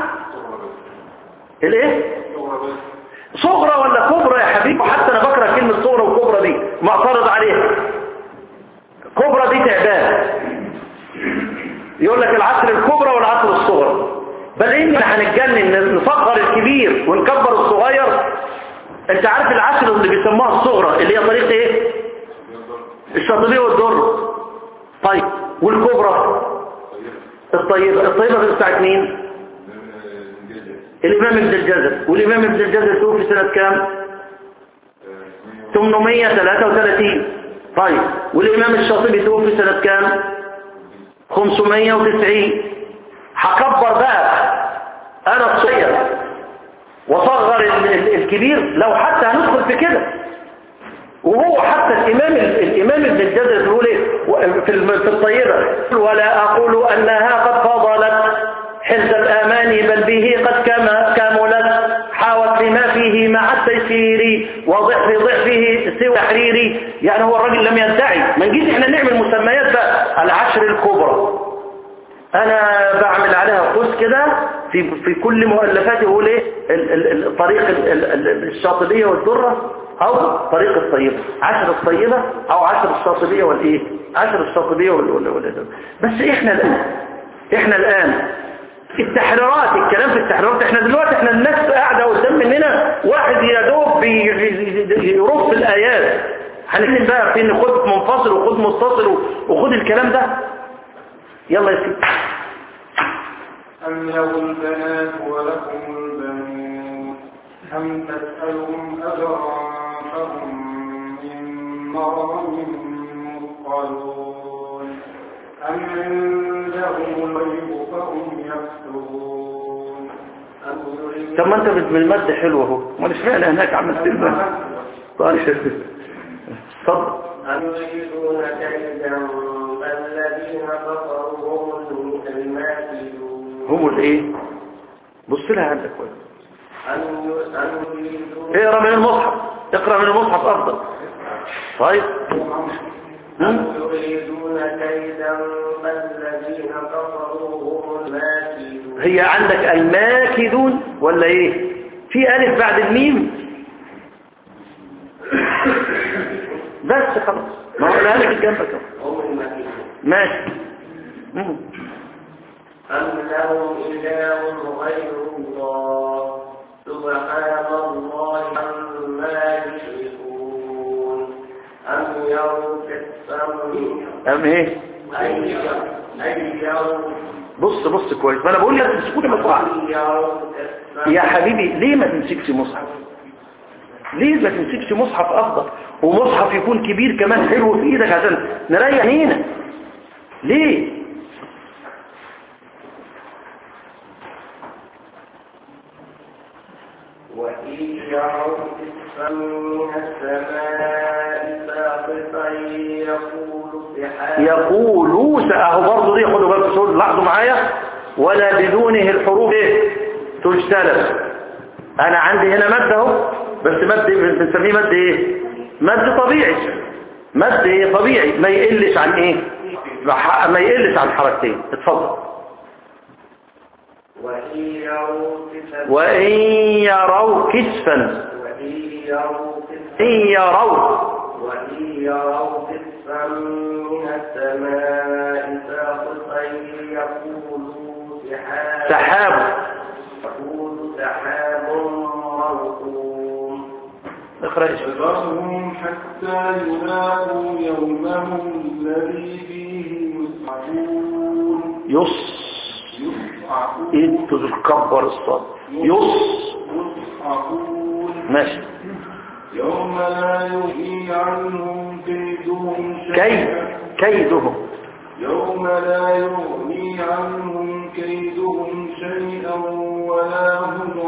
الايه صغرى ولا كبرى يا حبيبي وحتى انا بكره كلمة صغرى وكبرى دي معترض عليها كبرى دي تعبان يقول لك العصر الكبرى والعصر الصغرى بل ان هنتجنن نصغر الكبير ونكبر الصغير انت عارف العصر اللي بيسموها الصغرى اللي هي طريقة ايه الشاطبية والدر طيب والكبرى الطيبة الطيبة بتاعت مين الامام ابن الجزر والامام ابن الجزر توفي سنة كام 833 طيب والامام الشاطبي توفي سنة كام 590 هكبر بقى انا الصغير وصغر الكبير لو حتى هندخل في كده وهو حتى الامام الامام ابن الجزر بيقول ايه في الطيبه ولا اقول انها قد فضلت حفظ الاماني بل به قد كما كاملت حاوت لما فيه مع التيسير وضعف ضعفه سوى تحريري يعني هو الراجل لم يدعي ما نجيش احنا نعمل مسميات بقى العشر الكبرى انا بعمل عليها قوس كده في في كل مؤلفاته يقول ايه ال- ال- ال- طريق ال- ال- ال- الشاطبية والدرة او طريق الطيبة عشر الطيبة او عشر الشاطبية والايه عشر الشاطبية وال وال وال بس احنا الان احنا الان التحريرات الكلام في التحريرات احنا دلوقتي احنا الناس قاعدة قدام مننا واحد يا دوب بي- بي- يرص الايات هنتكلم بقى في ان خد منفصل وخد متصل وخد الكلام ده يلا يا سيدي أم له البنات ولكم البنون أم تسألهم أجرا فهم من مرض مثقلون أم عندهم الغيب فهم يكتبون أم يريد طب ما انت بالمد حلو اهو ما اشمعنى هناك عملت المد طيب اتفضل أم يريدون كيدا فالذين كفروا هم الماكدون هم الايه بص لها عندك كويس أم ي- أم يريدون اقرا من المصحف اقرا من المصحف افضل طيب أم هم؟ يريدون كيدا فالذين كفروا هم الماكدون هي عندك الماكدون ولا ايه في الف بعد الميم بس خلاص ما هو الالف جنبك اهو. هم الماكدون ماشي مم. أم لهم إله غير الله سبحان الله عما يشركون أم يروا كالسمع ام ايه أي أي يروا بص بص كويس ما انا بقول لك تسكت مصحف أي يروا كالسمع يا حبيبي ليه ما تمسكش مصحف ليه ما تمسكش مصحف افضل ومصحف يكون كبير كمان حلو في ايدك عشان نريح هنا ليه وإن يروا كسفا من السماء ساقطا يقول سحاب يقولوا سأهو برضه دي خدوا بالكم شوفوا لاحظوا معايا ولا بدونه الحروف ايه تجتلب انا عندي هنا مد اهو بس مد بنسميه مد ايه مد طبيعي مد ايه طبيعي ما يقلش عن ايه ما يقلش عن حركتين اتفضل وإن يروا كسفا وإن يروا كسفا وإن يروا كسفا إن يروا وإن يروا كسفا من السماء ساقطا يقولوا سحاب سحاب يقول سحاب مركوم اقرأ اسمه فذرهم حتى يلاقوا يومهم الذي فيه يسعقون يص يسعقون انت تكبر الصوت يص يسعقون ماشي يوم لا يغني عنهم كيدهم كي شيئا كيدهم يوم لا يغني عنهم كيدهم شيئا ولا هم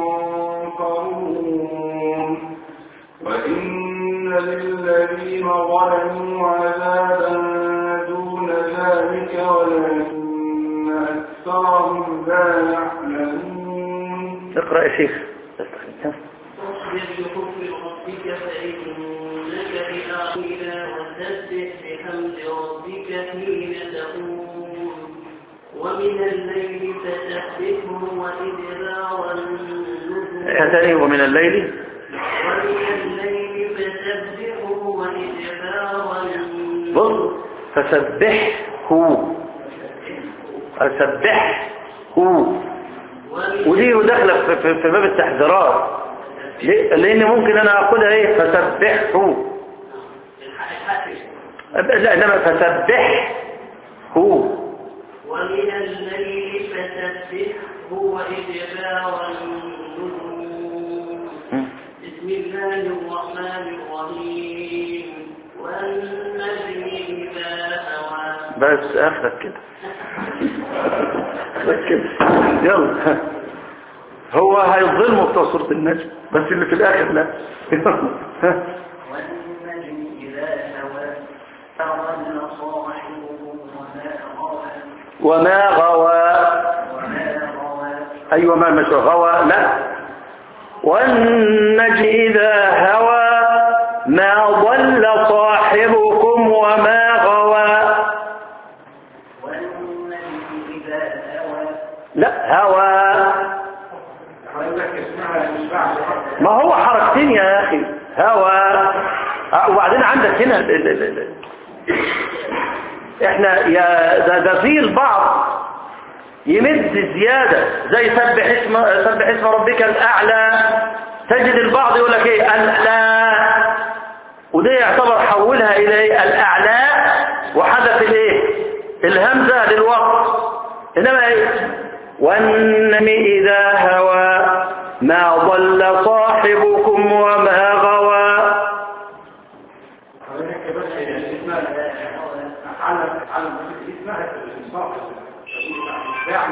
ينصرون وإن للذين ظلموا عذابا دون ذلك ولكن أكثرهم لا يعلمون اقرأ يا شيخ واصبر لحكم ربك فإنك بأعينا وسبح بحمد ربك حين تقوم ومن الليل فسبحه وإدبار النجوم ثاني ومن الليل ومن الليل فسبحه وإدبار النجوم بص فسبحه فسبحه ومن ودي داخله في, في, في باب التحذيرات ليه؟ لان ممكن انا اخدها ايه فسبحه لا انما فسبحه ومن الليل فسبحه وإدبار النجوم بسم الله الرحمن الرحيم والنجم إذا هوى بس اخذك كده اخذك كده يلا هو هيظلمه بتوع سورة النجم بس اللي في الاخر لا والنجم إذا هوى أضل صاحبه وما غوى وما غوى وما غوى ايوه ما مش غوى لا والنجم اذا هوى ما ضل صاحبكم وما غوى والنجم إذا هوى لا هوى هوى آه، وبعدين عندك هنا ال- ال- ال- ال- احنا يا ده, ده في البعض يمد زيادة زي سبح اسم سبح اسم ربك الأعلى تجد البعض يقول لك ايه الأعلى وده يعتبر حولها إلى ايه الأعلى وحذف الايه الهمزة للوقت إنما ايه والنم إذا هوى ما ضل صاحبكم وما غوى حضرتك بس هي اسمها علم علم اسمها الانصاف الاشباع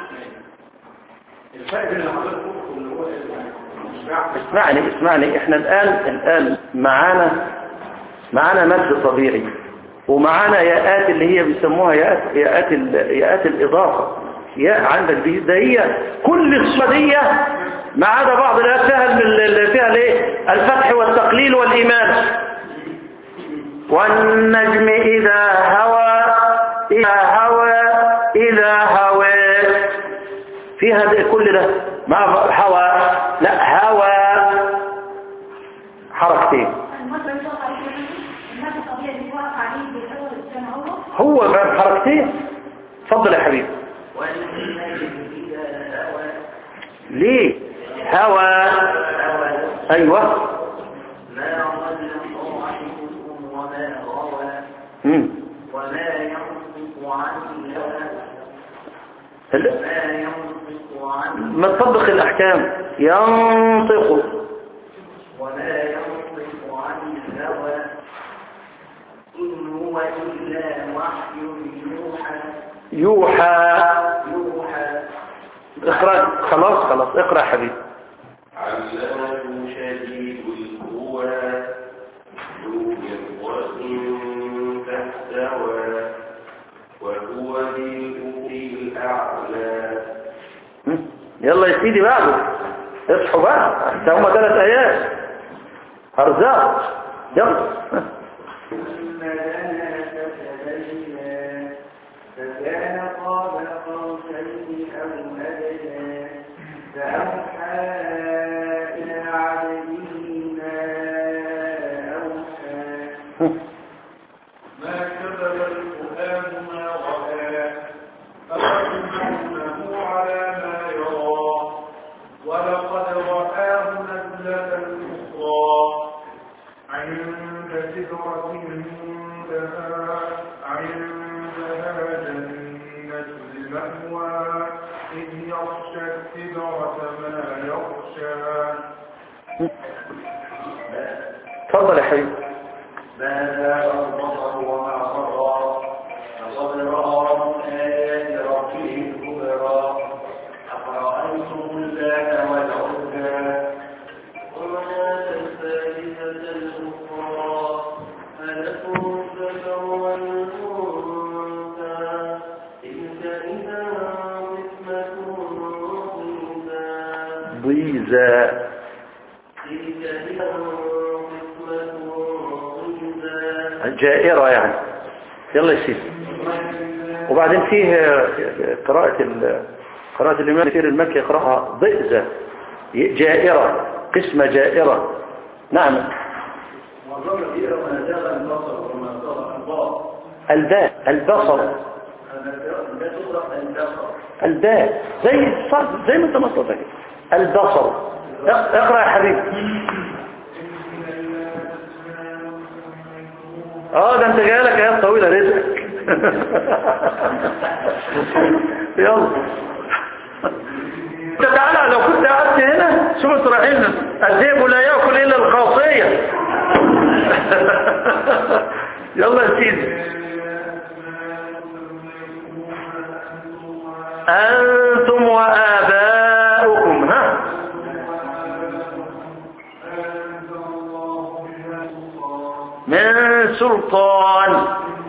الفرق بين اللي حضرتك قلته اللي هو الاشباع اسمعني اسمعني احنا الآن الآن معانا معانا مد طبيعي ومعانا ياءات اللي هي بيسموها ياءات ياءات ال- ياءات الإضافة ياء عندك دي ده هي كل الصدية ما عدا بعض الآيات فيها ال- ال- فيها الايه الفتح والتقليل والإيمان والنجم إذا هوى إذا هوى إذا هوى فيها ده كل ده ما هوى لا هوى حركتين المصدر يطلق عليه الناس الطبيعي اللي واقف عليه بيحاول كان هو هو بقى حركتين اتفضل يا حبيبي والنجم إذا هوى ليه هوى ايوه ما ضل صاحبكم وما غوى مم. وما ينطق عن الهوى هلا ما ينطق عن ما تطبق الاحكام ينطق وما ينطق عن الهوى إن هو إلا وحي يوحى يوحى يوحى اقرا خلاص خلاص اقرا يا حبيبي علمه شديد القوى ذو مرة فاستوى وهو بالأفق الأعلى مم. يلا يا سيدي بعده اصحوا بقى ده هما ثلاث ايات ارزاق يلا ثم دنا فتدلى فكان قاب قوسين أو أدنى فأوحى إلى عبده ما أوحى ما كذب الفؤاد ما رأى أفتمعونه على ما يرى ولقد رآه نزلة أخرى عند سدرة المنتهى عندها جنة المأوى إذ يغشى السدرة ما يغشى اتفضل يا حبيبي ما زال البصر وما طغى لقد رأى من آيات ربه الكبرى أفرأيتم اللات والعزى ومناة الثالثة الأخرى ألكم الذكر والأنثى تلك إذا قسمة ضيزى ضيزا تلك إذا قسمة ضيزى جائرة يعني يلا يا سيدي وبعدين فيه قراءة ال- قراءة الإمام كثير المكي يقرأها ضئزة جائرة قسمة جائرة نعم وظل فيها ما زال البصر وما طغى الباط الباء البصر لا تطلق البصر الباء زي الصرف زي ما انت مصرتك البصر اق- اقرأ يا حبيبي اه ده انت جايلك ايات طويلة رزقك يلا انت تعالى لو كنت قعدت هنا شوف اسرائيل الذئب لا ياكل الا الخاصية يلا يا سيدي أنتم وآباؤكم ها من سلطان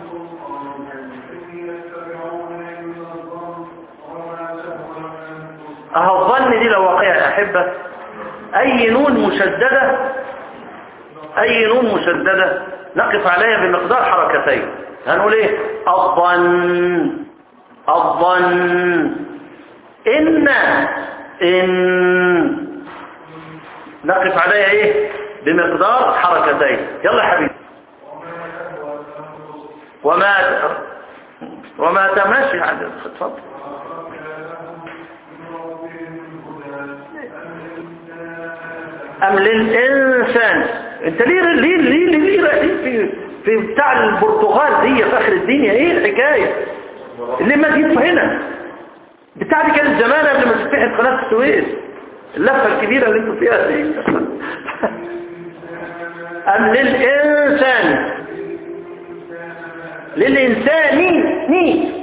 أهو الظن دي لو واقع يا أحبة أي نون مشددة أي نون مشددة نقف عليها بمقدار حركتين هنقول إيه الظن الظن إن إن نقف عليها إيه بمقدار حركتين يلا يا حبيبي وما وما تمشي عند اتفضل أم للإنسان أنت ليه ليه ليه ليه, ليه, ليه في في بتاع البرتغال دي في آخر الدنيا إيه الحكاية اللي ما جيت هنا بتاع دي كانت زمان قبل ما تفتح قناة السويس اللفة الكبيرة اللي انتوا فيها دي أم للإنسان للإنسان ني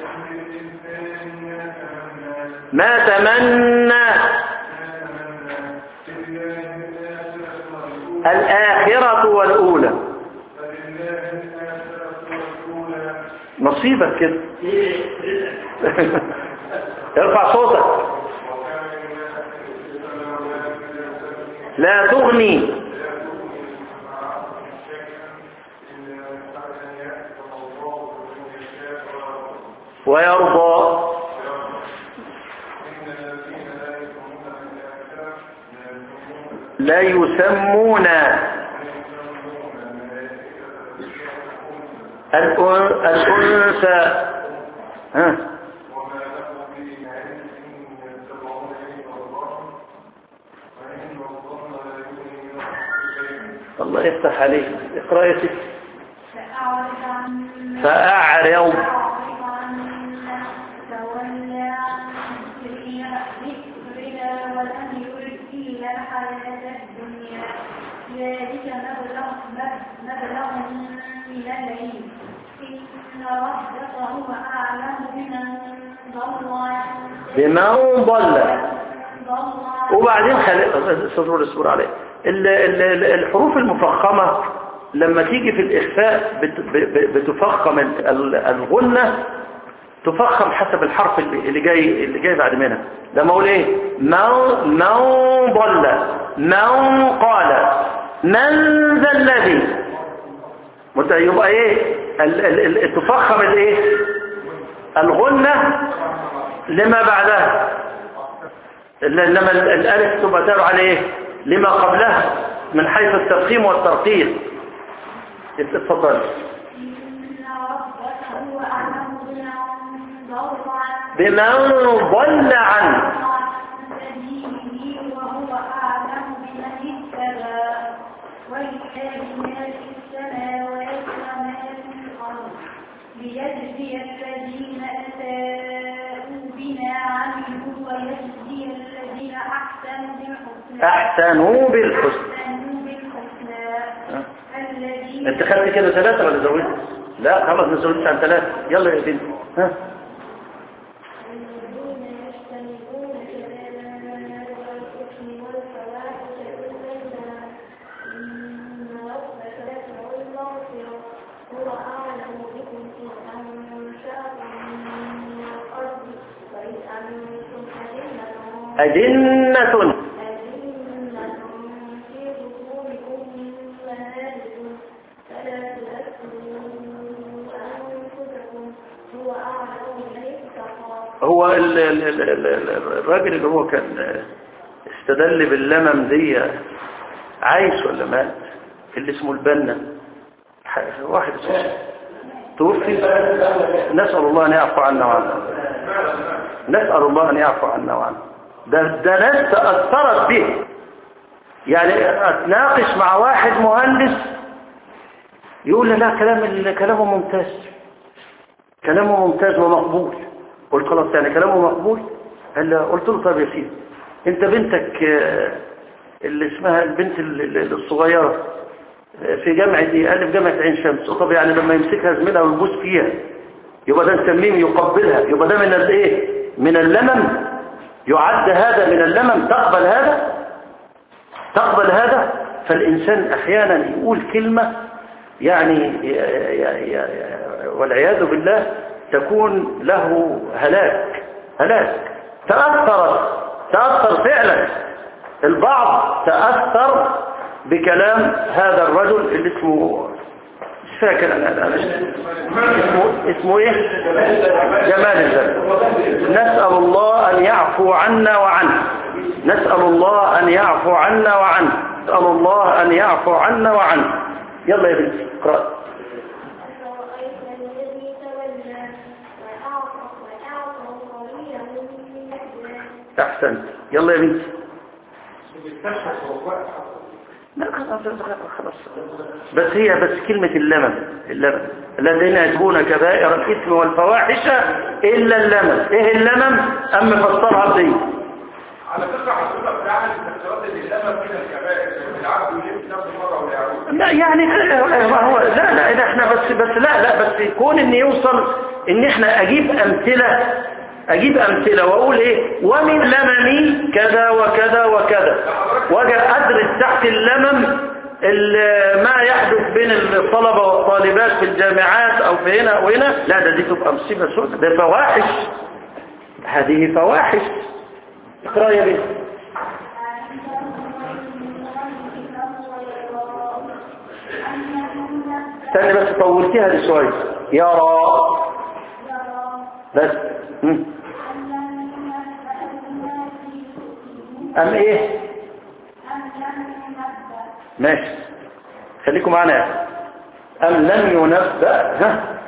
ما تمنى الآخرة والأولى نصيبك كده ارفع صوتك لا تغني ويرضى لا يسمون الأن- الأنثى ها الله يفتح عليك اقرأ يا ستي فأعرض عن فأعرض فأعرض عنا تولى عن ذكرنا ذكرنا ولم يرد إلا الحياة الدنيا ذلك مبلغ مبلغ من العلم إن ربك هو أعلم بمن ضل عن بمن ضل ضل عن وبعدين خلي اصبر اصبر عليه ال- ال- ال- الحروف المفخمة لما تيجي في الإخفاء بت- ب- ب- بتفخم ال- ال- الغنة تفخم حسب الحرف اللي اللي جاي اللي جاي بعد منها لما اقول ايه من من ضل من قال من ذا الذي مت- يبقى ايه ال- ال- ال- تفخم الايه الغنة لما بعدها ال- انما ال- الالف تبقى تابعه عليه لما قبلها من حيث التفخيم والترقيق اتفضل إن ربك هو أعلم بمن ضل عن بمن ضل عنه سبيله وهو أعلم بمن اهتدى ولله ما في السماوات وما في الأرض ليجزي الذين أساءوا بما عملوا ويجزي الذين أحسنوا بالحسنى احسنوا بالحسن أحسنوا بالحسنى ها؟ الذين انت خدت كده ثلاثة ولا زودت لا خلاص ما زودتش عن ثلاثة يلا يا بنت ها الذين يجتنبون كبائر والإثم والفواحش إلا إن ربك لسع المغفرة هو أعلم بكم إذ أنشأكم من الأرض وإذ أنتم أجنة أجنة أجنة في بطون أمهاتكم فلا تزكوا أنفسكم هو أعلم بمن اتقى هو ال ال ال ال ال الراجل اللي هو كان استدل باللمم دي عايش ولا مات اللي اسمه البنا ح- واحد اسمه توفي نسأل الله أن يعفو عنا وعنه نسأل الله أن يعفو عنا وعنه ده, ده ناس تأثرت به يعني أتناقش مع واحد مهندس يقول لي لا كلام كلامه ممتاز كلامه ممتاز ومقبول قلت خلاص يعني كلامه مقبول قال لي- قلت له طب يا سيدي انت بنتك آه، اللي اسمها البنت ال- ال- الصغيرة آه، في جامعة ايه قال لي في جامعة عين شمس طب يعني لما يمسكها زميلها ويبوس فيها يبقى ده نسميه يقبلها يبقى ده من الايه من اللمم يعد هذا من اللمم تقبل هذا تقبل هذا فالإنسان أحيانا يقول كلمة يعني ي- ي- ي- والعياذ بالله تكون له هلاك هلاك تأثر تأثر فعلا البعض تأثر بكلام هذا الرجل اللي اسمه مش فاكر أنا أنا اسمه, اسمه إيه جمال الزمن نسأل الله أن يعفو عنا وعنه نسأل الله أن يعفو عنا وعنه نسأل الله أن يعفو عنا وعنه يلا يا بنتي اقرأ أفرأيت الذي تولى وأعطى وأعطى قليلا من الناس أحسنت يلا يا بنتي بيستشهد وقت لا خلاص خلاص بس هي بس كلمة اللمم اللمم الذين يتبون كبائر الإثم والفواحش إلا اللمم إيه اللمم أم فسرها بدي على فكرة حضرتك ده عن الاختيارات اللي لما فينا الكبائر العبد يلف نفسه مرة ولا يعود لا يعني ما هو لا لا إذا احنا بس بس لا لا بس يكون ان يوصل ان احنا اجيب امثلة اجيب امثلة واقول ايه ومن لممي كذا وكذا وكذا واجي ادرس تحت اللمم ال- ما يحدث بين الطلبة والطالبات في الجامعات او في هنا وهنا لا ده دي تبقى مصيبة سوداء ده فواحش هذه فواحش اقرأ يا بنت استني بس طولتيها دي شوية يرى بس مم. أم إيه ماشي خليكم معنا أم لم ينبأ ها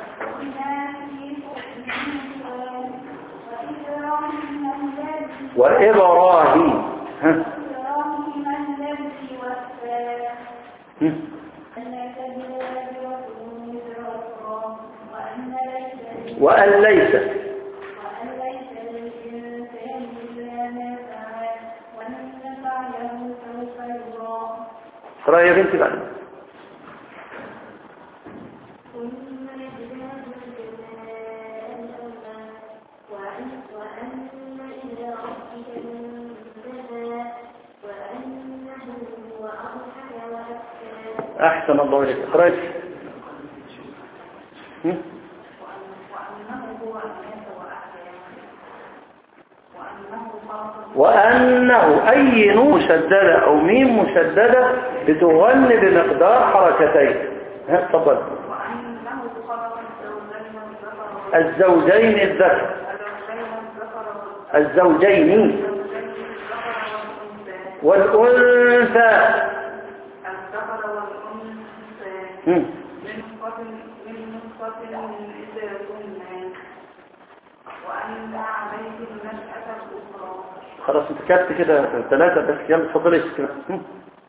وإبراهيم ها مم. وأن ليس اقرأ يا بنتي بعد أحسن الله إليك اقرأ مم. وأنه أي نون مشددة أو ميم مشددة بتغني بمقدار حركتين ها اتفضل الزوجين الذكر الزوجين والأنثى مم. خلاص انت كتبت كده ثلاثة بس يلا اتفضلي يا ست مم.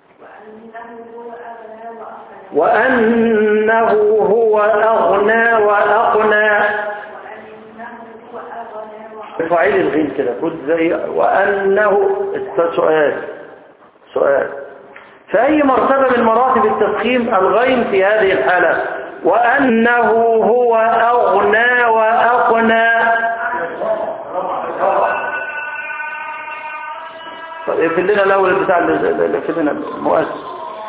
وأنه هو أغنى وأقنى فعيل الغين كده خد زي وأنه سؤال سؤال في أي مرتبة من مراتب التفخيم الغين في هذه الحالة وأنه هو أغنى وأقنى طب اقفل لنا الأول البتاع اللي اللي اقفل لنا المؤسس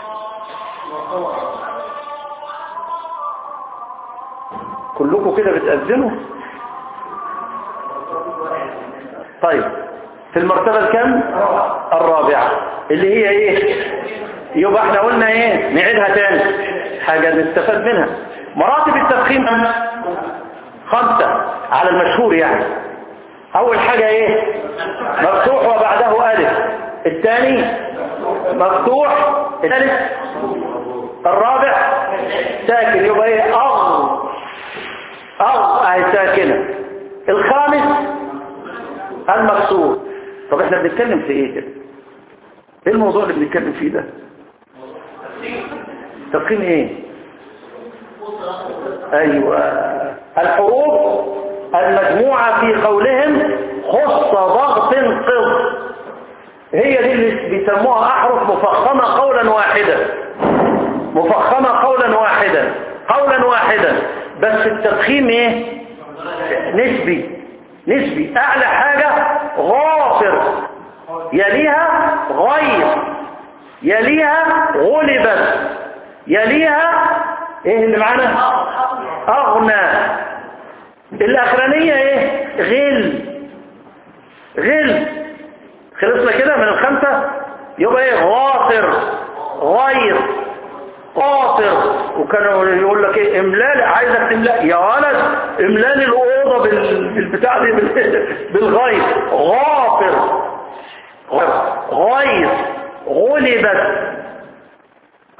كلكم كده بتأذنوا طيب في المرتبة الكم الرابعة اللي هي ايه يبقى احنا قلنا ايه نعيدها تاني حاجة نستفاد منها مراتب التفخيم خمسة على المشهور يعني اول حاجة ايه مفتوح وبعده الف الثاني مفتوح الثالث الرابع ساكن يبقى ايه اغ اغ اهي ساكنة الخامس المكسور طب احنا بنتكلم في ايه كده ايه الموضوع اللي بنتكلم فيه ده تقييم ايه ايوه الحروف المجموعة في قولهم خص ضغط قض هي دي اللي بيسموها احرف مفخمة قولا واحدا مفخمة قولا واحدا قولا واحدا بس التفخيم ايه نسبي نسبي اعلى حاجة غافر يليها غير يليها غلبت يليها ايه اللي معانا اغنى الاخرانية ايه غل غل خلصنا كده من الخمسة يبقى ايه غافر غير قاطر وكانوا يقول لك ايه املال عايزك تملا يا ولد املال الاوضه بال- بالبتاع دي بال- بالغير غافر غير غلبت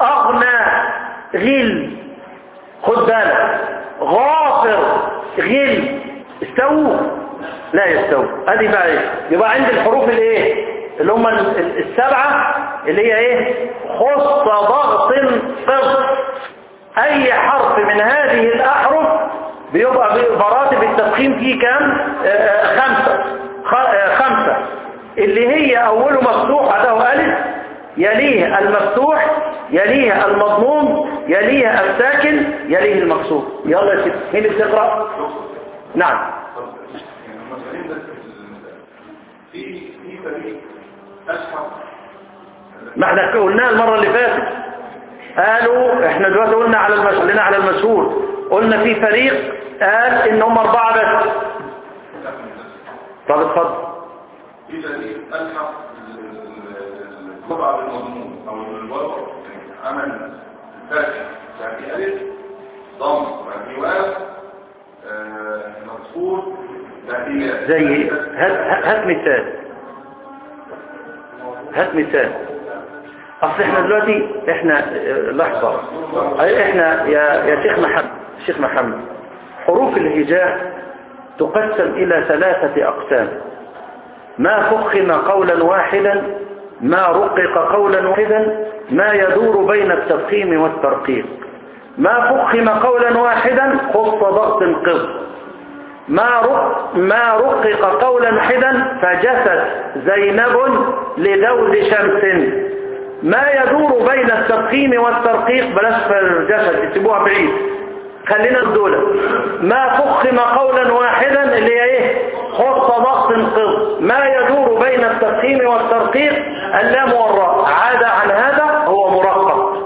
أغنى غل خد بالك غافر غل استووا لا يستووا ادي بقى ايه يبقى عند الحروف الايه اللي هم ال- ال- السبعة اللي هي ايه خص ضغط قص اي حرف من هذه الاحرف بيبقى مراتب التفخيم فيه كام آه، خمسة خ- آه، خمسة اللي هي اوله مفتوح بعده الف يليه المفتوح يليه المضموم يليه الساكن يليه المكسور يلا يا ست مين اللي بتقرا نعم يعني هم سؤالين بس في في فريق اشهر ما احنا قلناها المرة اللي فاتت قالوا احنا دلوقتي قلنا على المشهور قلنا على المشهور قلنا في فريق قال ان هم اربعة بس طب اتفضل في فريق الحق الطبع بالمضمون او الوضع يعني عمل فتح يعني الف ضم يعني واو آه، مكسور يعني ياء. زي ايه؟ هات هات- هات مثال هات مثال اصل احنا دلوقتي احنا اه، لحظة اه، احنا يا يا شيخ محمد شيخ محمد حروف الهجاء تقسم الى ثلاثة اقسام ما فخم قولا واحدا ما رقق قولا واحدا ما يدور بين التفخيم والترقيق ما فخم قولا واحدا خص ضغط قض ما رق ما رقق قولا واحدا فجست زينب لذود شمس ما يدور بين التفخيم والترقيق بلاش في الجسد يسيبوها بعيد خلينا الدولة ما فخم قولا واحدا اللي هي ايه خص ضغط قض ما يدور بين التفخيم والترقيق اللام والراء عاد عن هذا هو مرقق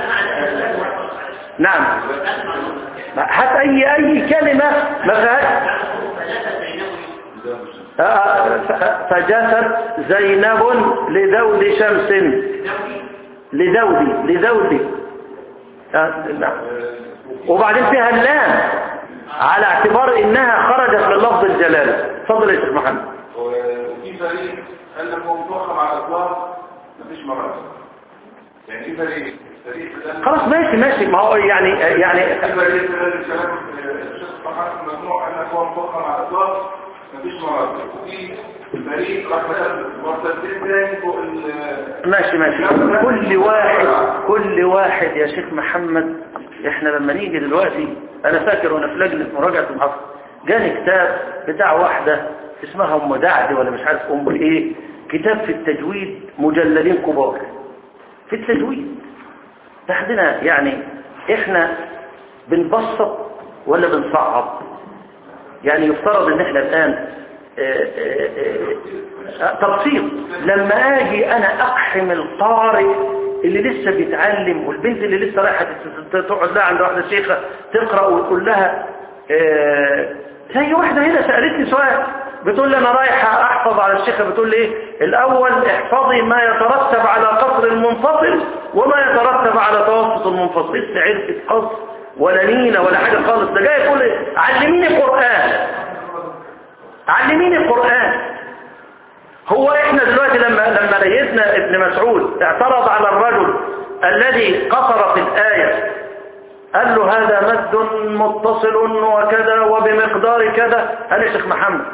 نعم هات اي اي كلمة ما فيهاش آه، ف- فجست زينب لذود شمس لذودي لذودي آه، نعم. وبعدين فيها اللام على اعتبار انها خرجت من لفظ الجلالة اتفضل يا شيخ محمد وفي فريق قال لك هو مفخم على الاطلاق مفيش مرض يعني في فريق فريق قال خلاص ماشي ماشي ما هو يعني يعني في فريق قال الكلام الشيخ محمد ممنوع قال لك هو مفخم على الاطلاق مفيش مرض وفي فريق راح مثلا مرتبتين تاني فوق ال- ماشي ماشي كل واحد كل واحد يا شيخ محمد احنا لما نيجي دلوقتي انا فاكر وانا في لجنة مراجعة المحافظة جاني كتاب بتاع واحدة اسمها ام دعد ولا مش عارف ام ايه كتاب في التجويد مجلدين كبار في التجويد عندنا يعني احنا بنبسط ولا بنصعب يعني يفترض ان احنا الان آه، آه، آه، تبسيط لما اجي انا اقحم القارئ اللي لسه بيتعلم والبنت اللي لسه رايحه تت- تقعد لها عند واحده شيخه تقرا وتقول لها آه، زي واحده هنا سالتني سؤال بتقول لي انا رايحه احفظ على الشيخه بتقول لي ايه الاول احفظي ما يترتب على قصر المنفصل وما يترتب على توسط المنفصل لسه عرفت قصر ولا نيله ولا حاجه خالص ده جاي يقول لي علميني قران علميني القرآن هو احنا دلوقتي لما لما سيدنا ابن مسعود اعترض على الرجل الذي قصر في الآية قال له هذا مد متصل وكذا وبمقدار كذا قال يا شيخ محمد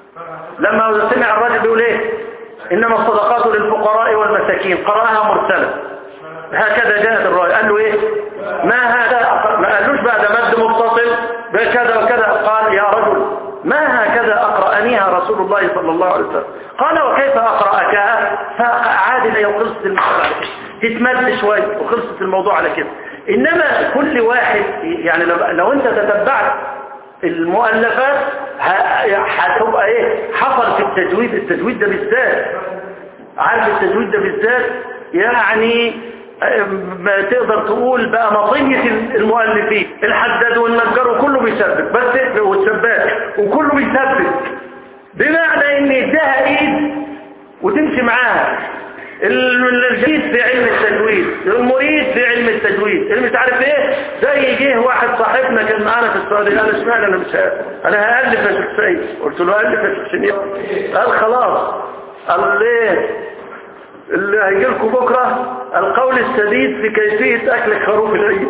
لما سمع الرجل بيقول ايه انما الصدقات للفقراء والمساكين قرأها مرسلة هكذا جاءت الرواية قال له ايه ما هذا ما قالوش بقى ده مد متصل بكذا وكذا قال يا رجل ما هكذا أقرأنيها رسول الله صلى الله عليه وسلم قال وكيف أقرأكها فعاد إلي وخلصت الموضوع على كده تتمد شوية وخلصت الموضوع على كده إنما كل واحد يعني لو, لو أنت تتبعت المؤلفات ه- هتبقى ايه حصل في التجويد التجويد ده بالذات عارف التجويد ده بالذات يعني ما تقدر تقول بقى مطية المؤلفين الحداد والنجار وكله بيثبت بس والسباك وكله بيثبت بمعنى ان اداها ايد وتمشي معاها ال- الجديد في علم التجويد المريد في علم التجويد اللي مش عارف ايه زي جه واحد صاحبنا كان معانا في السعوديه قال اشمعنى انا مش ه- انا هالف يا شيخ سيد قلت له الف يا شيخ سنين قال خلاص قال ليه اللي هيجي لكم بكرة القول السديد في كيفية أكل خروف العيد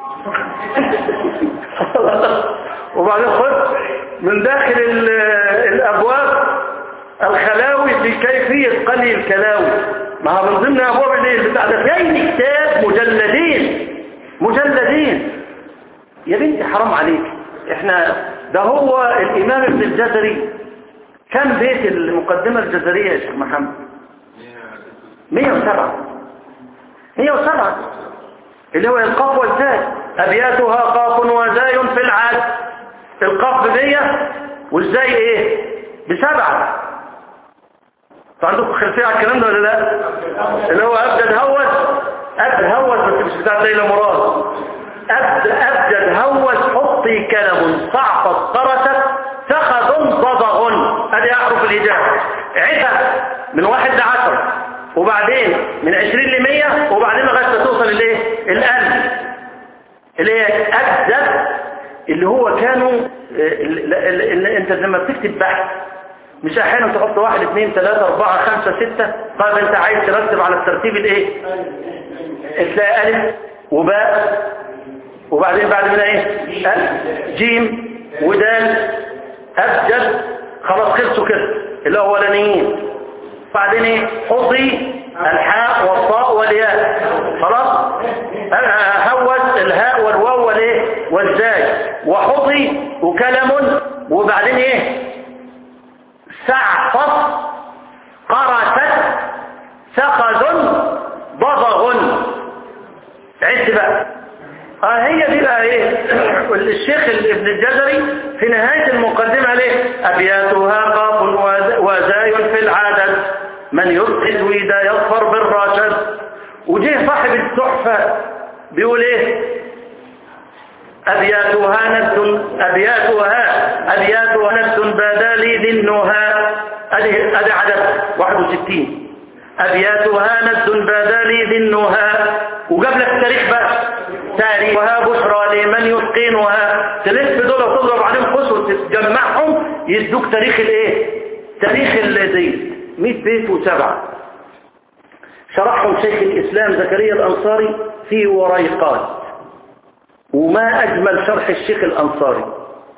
وبعدين خد من داخل ال- الأبواب الخلاوي في كيفية قلي الكلاوي ما هو من ضمن أبواب الليل بتاع ده في كتاب مجلدين مجلدين يا بنتي حرام عليك احنا ده هو الإمام ابن الجزري كم بيت المقدمة الجزرية يا شيخ محمد 107 107 اللي هو القاف والزاي أبياتها قاف وزاي في العاد القاف بمية والزاي ايه بسبعة فعندكم خلفية على الكلام ده ولا لا اللي هو أبجد هوس أبجد هوس بس مش بتاعت ليلى مراد أبجد, أبجد هوس حطي كلم صعفت طرست سخذ ضضغ هذه أحرف الإجابة عدة من واحد لعشرة وبعدين من عشرين لمية وبعدين لغاية ما توصل الايه الألف اللي هي أبجد اللي هو كانوا ال- ال- ال- انت لما بتكتب بحث مش احيانا تحط واحد اثنين ثلاثة اربعة خمسة ستة طيب انت عايز ترتب على الترتيب الايه تلاقي الف وباء وبعدين بعد منها ايه ألف جيم ودال ابجد خلاص خلصوا كده الاولانيين بعدين ايه حظي الحاء والطاء والياء خلاص هوس الهاء والواو والايه والزاي وحظي وكلم وبعدين ايه سعفص قرست سخذ ضضغ عد بقى اه هي دي بقى ايه الشيخ ابن الجزري في نهاية المقدمة ليه ابياتها قاف وز- وزاي في العدد من يبقي ويدا يظفر بالرشد وجه صاحب التحفة بيقول ايه أبياتها ند أبياتها أبياتها ند بدا لي ذنها أدي أدي عدد 61 أبياتها ند بدا لي ذنها وجاب لك التاريخ بقى تاريخها بشرى لمن يتقنها تلف دول وتضرب عليهم قوس وتجمعهم يدوك تاريخ الايه تاريخ الذي 100 بيت وسبعة شرحهم شيخ الإسلام زكريا الأنصاري في وريقات وما أجمل شرح الشيخ الأنصاري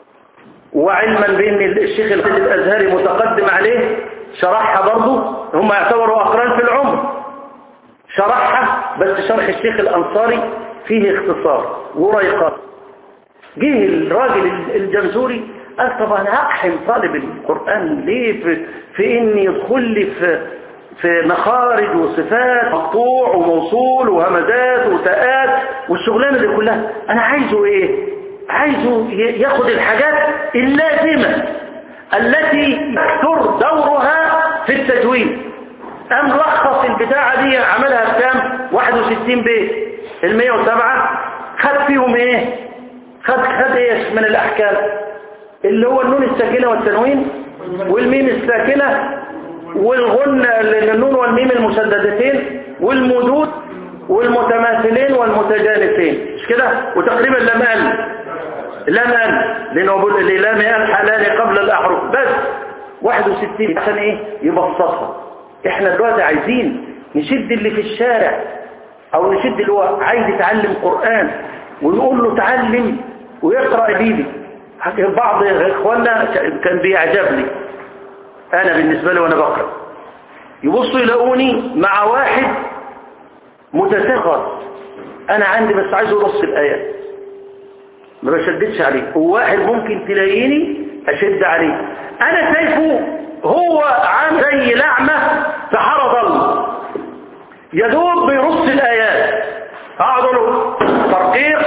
وعلما بأن الشيخ الأزهري متقدم عليه شرحها برضه هم يعتبروا أقران في العمر شرحها بس شرح الشيخ الأنصاري فيه اختصار وريقات جه الراجل الجمزوري قال طب انا اقحم طالب القرآن ليه في, في اني يدخل لي في في مخارج وصفات مقطوع وموصول وهمزات وتاءات والشغلانه دي كلها انا عايزه ايه عايزه ي- ياخد الحاجات اللازمه التي يكثر دورها في التجويد قام لخص البتاعه دي عملها بكام 61 بيت ال 107 خد فيهم ايه خد خد ايش من الاحكام اللي هو النون الساكنه والتنوين والميم الساكنه والغنة النون والميم المشددتين والمدود والمتماثلين والمتجانسين مش كده وتقريبا لم قال لم قال لانه بيقول اللي لم قال حلال قبل الاحرف بس 61 عشان ايه يبسطها احنا دلوقتي عايزين نشد اللي في الشارع او نشد اللي هو عايز يتعلم قرآن ونقول له تعلم ويقرأ بيدي بعض اخواننا كان بيعجبني انا بالنسبة لي وانا بقرأ يبصوا يلاقوني مع واحد متساغر انا عندي بس عايز ارص الايات ما بشددش عليه وواحد ممكن تلاقيني اشد عليه انا شايفه هو عامل زي لعمة في حرض الله يدوب بيرص الايات اقعد له ترقيق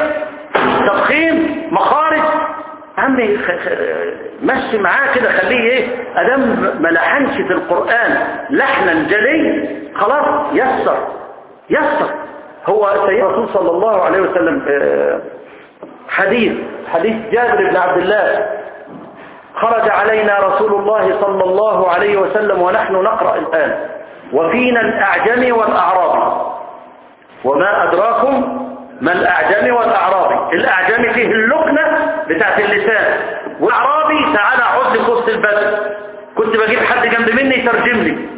تضخيم مخارج عمي خ... خ... مشي معاه كده خليه ايه ادام ما لحنش في القرآن لحنا جلي خلاص يسر يسر هو سيد الرسول صلى الله عليه وسلم آه، حديث حديث جابر بن عبد الله خرج علينا رسول الله صلى الله عليه وسلم ونحن نقرأ الآن وفينا الأعجم والأعرابي وما أدراكم ما الأعجم والأعرابي الأعجم فيه اللقنة بتاعت اللسان والأعرابي تعالى عد في وسط البلد كنت بجيب حد جنب مني يترجم لي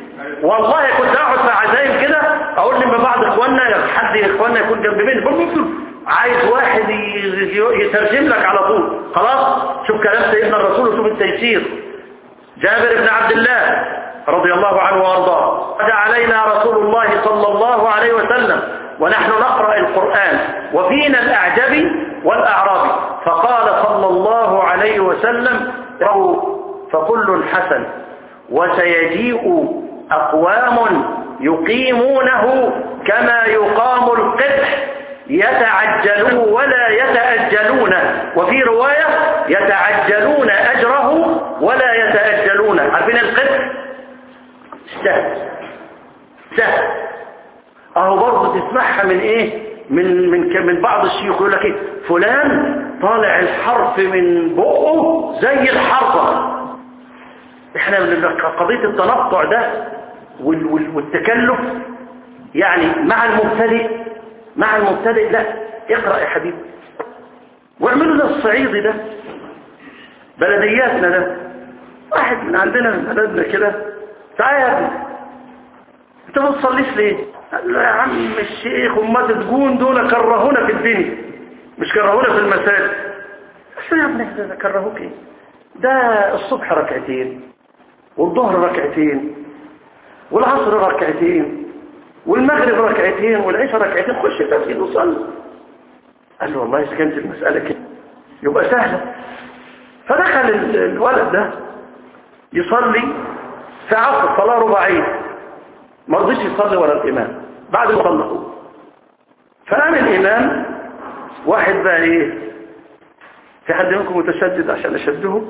والله كنت اقعد في عزايم كده اقول لما بعض اخواننا يا حد اخواننا يكون جنب مني بقول له عايز واحد ي- ي- يترجم لك على طول خلاص شوف كلام سيدنا الرسول وشوف التيسير جابر بن عبد الله رضي الله عنه وارضاه رجع علينا رسول الله صلى الله عليه وسلم ونحن نقرأ القرآن وفينا الأعجبي والأعرابي فقال صلى الله عليه وسلم "اقرأوا فكل حسن وسيجيء أقوام يقيمونه كما يقام القدح يتعجلون ولا يتأجلون وفي رواية يتعجلون أجره ولا يتأجلون عارفين القدح سهل سهل اهو برضه تسمعها من ايه من من من بعض الشيوخ يقول لك ايه فلان طالع الحرف من بقه زي الحرفه احنا من قضيه التنطع ده وال- وال- والتكلف يعني مع المبتدئ مع المبتدئ لا اقرا يا حبيبي واعملوا ده الصعيدي ده بلدياتنا ده واحد من عندنا من بلدنا كده تعالى يا ابني انت ما تصليش ليه قال له يا عم الشيخ وما تتقون دول كرهونا في الدنيا مش كرهونا في المساجد قال له يا ابني ده كرهوك ايه ده الصبح ركعتين والظهر ركعتين والعصر ركعتين والمغرب ركعتين والعشاء ركعتين خش المسجد وصلي قال له والله اذا كانت المسألة كده يبقى سهلة فدخل ال- الولد ده يصلي في عصر صلاة رباعية ما رضيش يصلي ورا الإمام بعد ما صلى هو فقام الإمام واحد بقى إيه في حد منكم متشدد عشان أشده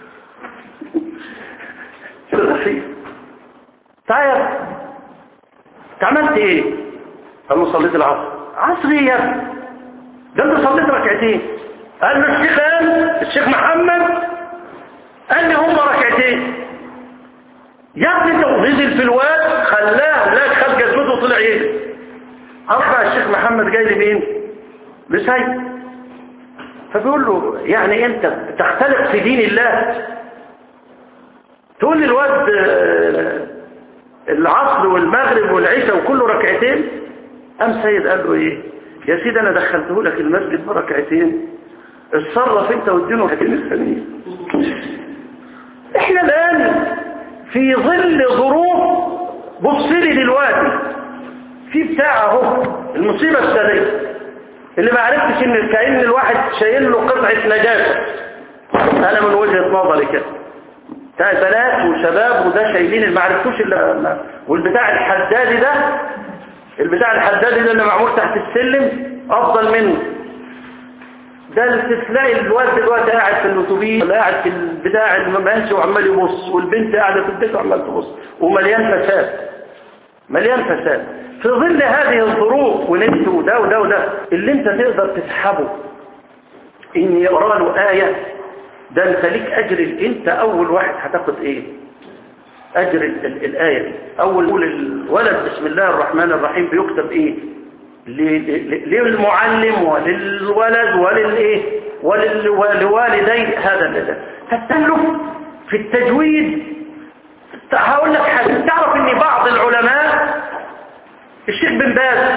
رخيص تعال انت عملت ايه قال له صليت العصر عصر ايه يا ابني ده انت صليت ركعتين قال له الشيخ قال الشيخ محمد قال لي هم ركعتين يا ابني انت نزل في الواد خلاه لا خد جزمته وطلع يجري ارفع الشيخ محمد جاي لمين لسيد فبيقول له يعني انت تختلف في دين الله تقول لي الواد آه، العصر والمغرب والعشاء وكله ركعتين قام سيد قال له ايه يا سيدي انا دخلته لك المسجد بركعتين اتصرف انت واديله ركعتين الثانيين احنا الان في ظل ظروف بص لي دلوقتي في بتاع اهو المصيبه الثانيه اللي ما عرفتش ان كأن الواحد شايل له قطعه نجاسه انا من وجهه نظري كده بتاع بنات وشباب وده شايلين اللي ما عرفتوش الا والبتاع الحدادي ده البتاع الحدادي ده اللي معمول تحت السلم افضل منه ده اللي تلاقي الواد دلوقتي قاعد في الاتوبيس ولا قاعد في البتاع الماشي وعمال يبص والبنت قاعده في البيت وعمال تبص ومليان فساد مليان فساد في ظل هذه الظروف ونت وده وده وده اللي انت تقدر تسحبه ان يقرا له ايه ده انت ليك اجر انت اول واحد هتاخد ايه اجر ال ال الايه دي اول قول الولد بسم الله الرحمن الرحيم بيكتب ايه ل- ل- للمعلم وللولد وللايه ولل- ولوالدي هذا الاداء فالتكلف في التجويد هقول لك حاجه تعرف ان بعض العلماء الشيخ بن باز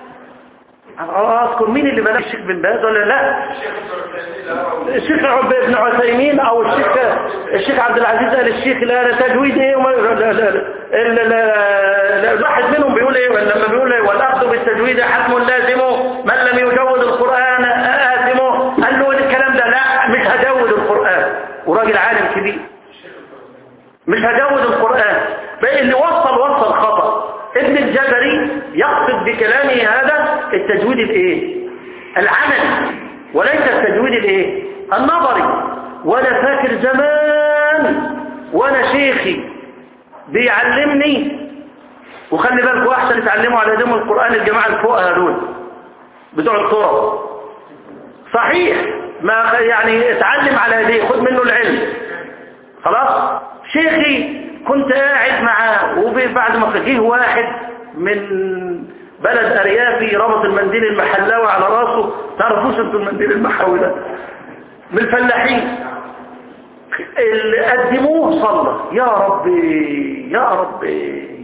اذكر مين اللي بلغ الشيخ بن باز ولا لا الشيخ عب بن عثيمين او الشيخ الشيخ عبد العزيز قال الشيخ لا لا تجويد ايه وما لا لا لا لا لا لا الواحد منهم بيقول ايه لما بيقول ايه والاخذ بالتجويد حتم لازم من لم يجود القران آثم قال له الكلام ده لا مش هجود القران وراجل عالم كبير مش هجود القرآن بقى اللي وصل وصل خطأ ابن الجزري يقصد بكلامه هذا التجويد الايه العملي وليس التجويد الايه النظري وانا فاكر زمان وانا شيخي بيعلمني وخلي بالكوا احسن يتعلموا على ايديهم القرآن الجماعة الفقهاء دول بتوع الطرق صحيح ما يعني اتعلم على ايديه خد منه العلم خلاص شيخي كنت قاعد معاه وبعد ما جه واحد من بلد اريافي ربط المنديل المحلاوي على راسه تعرفوش انتوا المنديل المحاوي ده من الفلاحين اللي قدموه صلى يا ربي يا ربي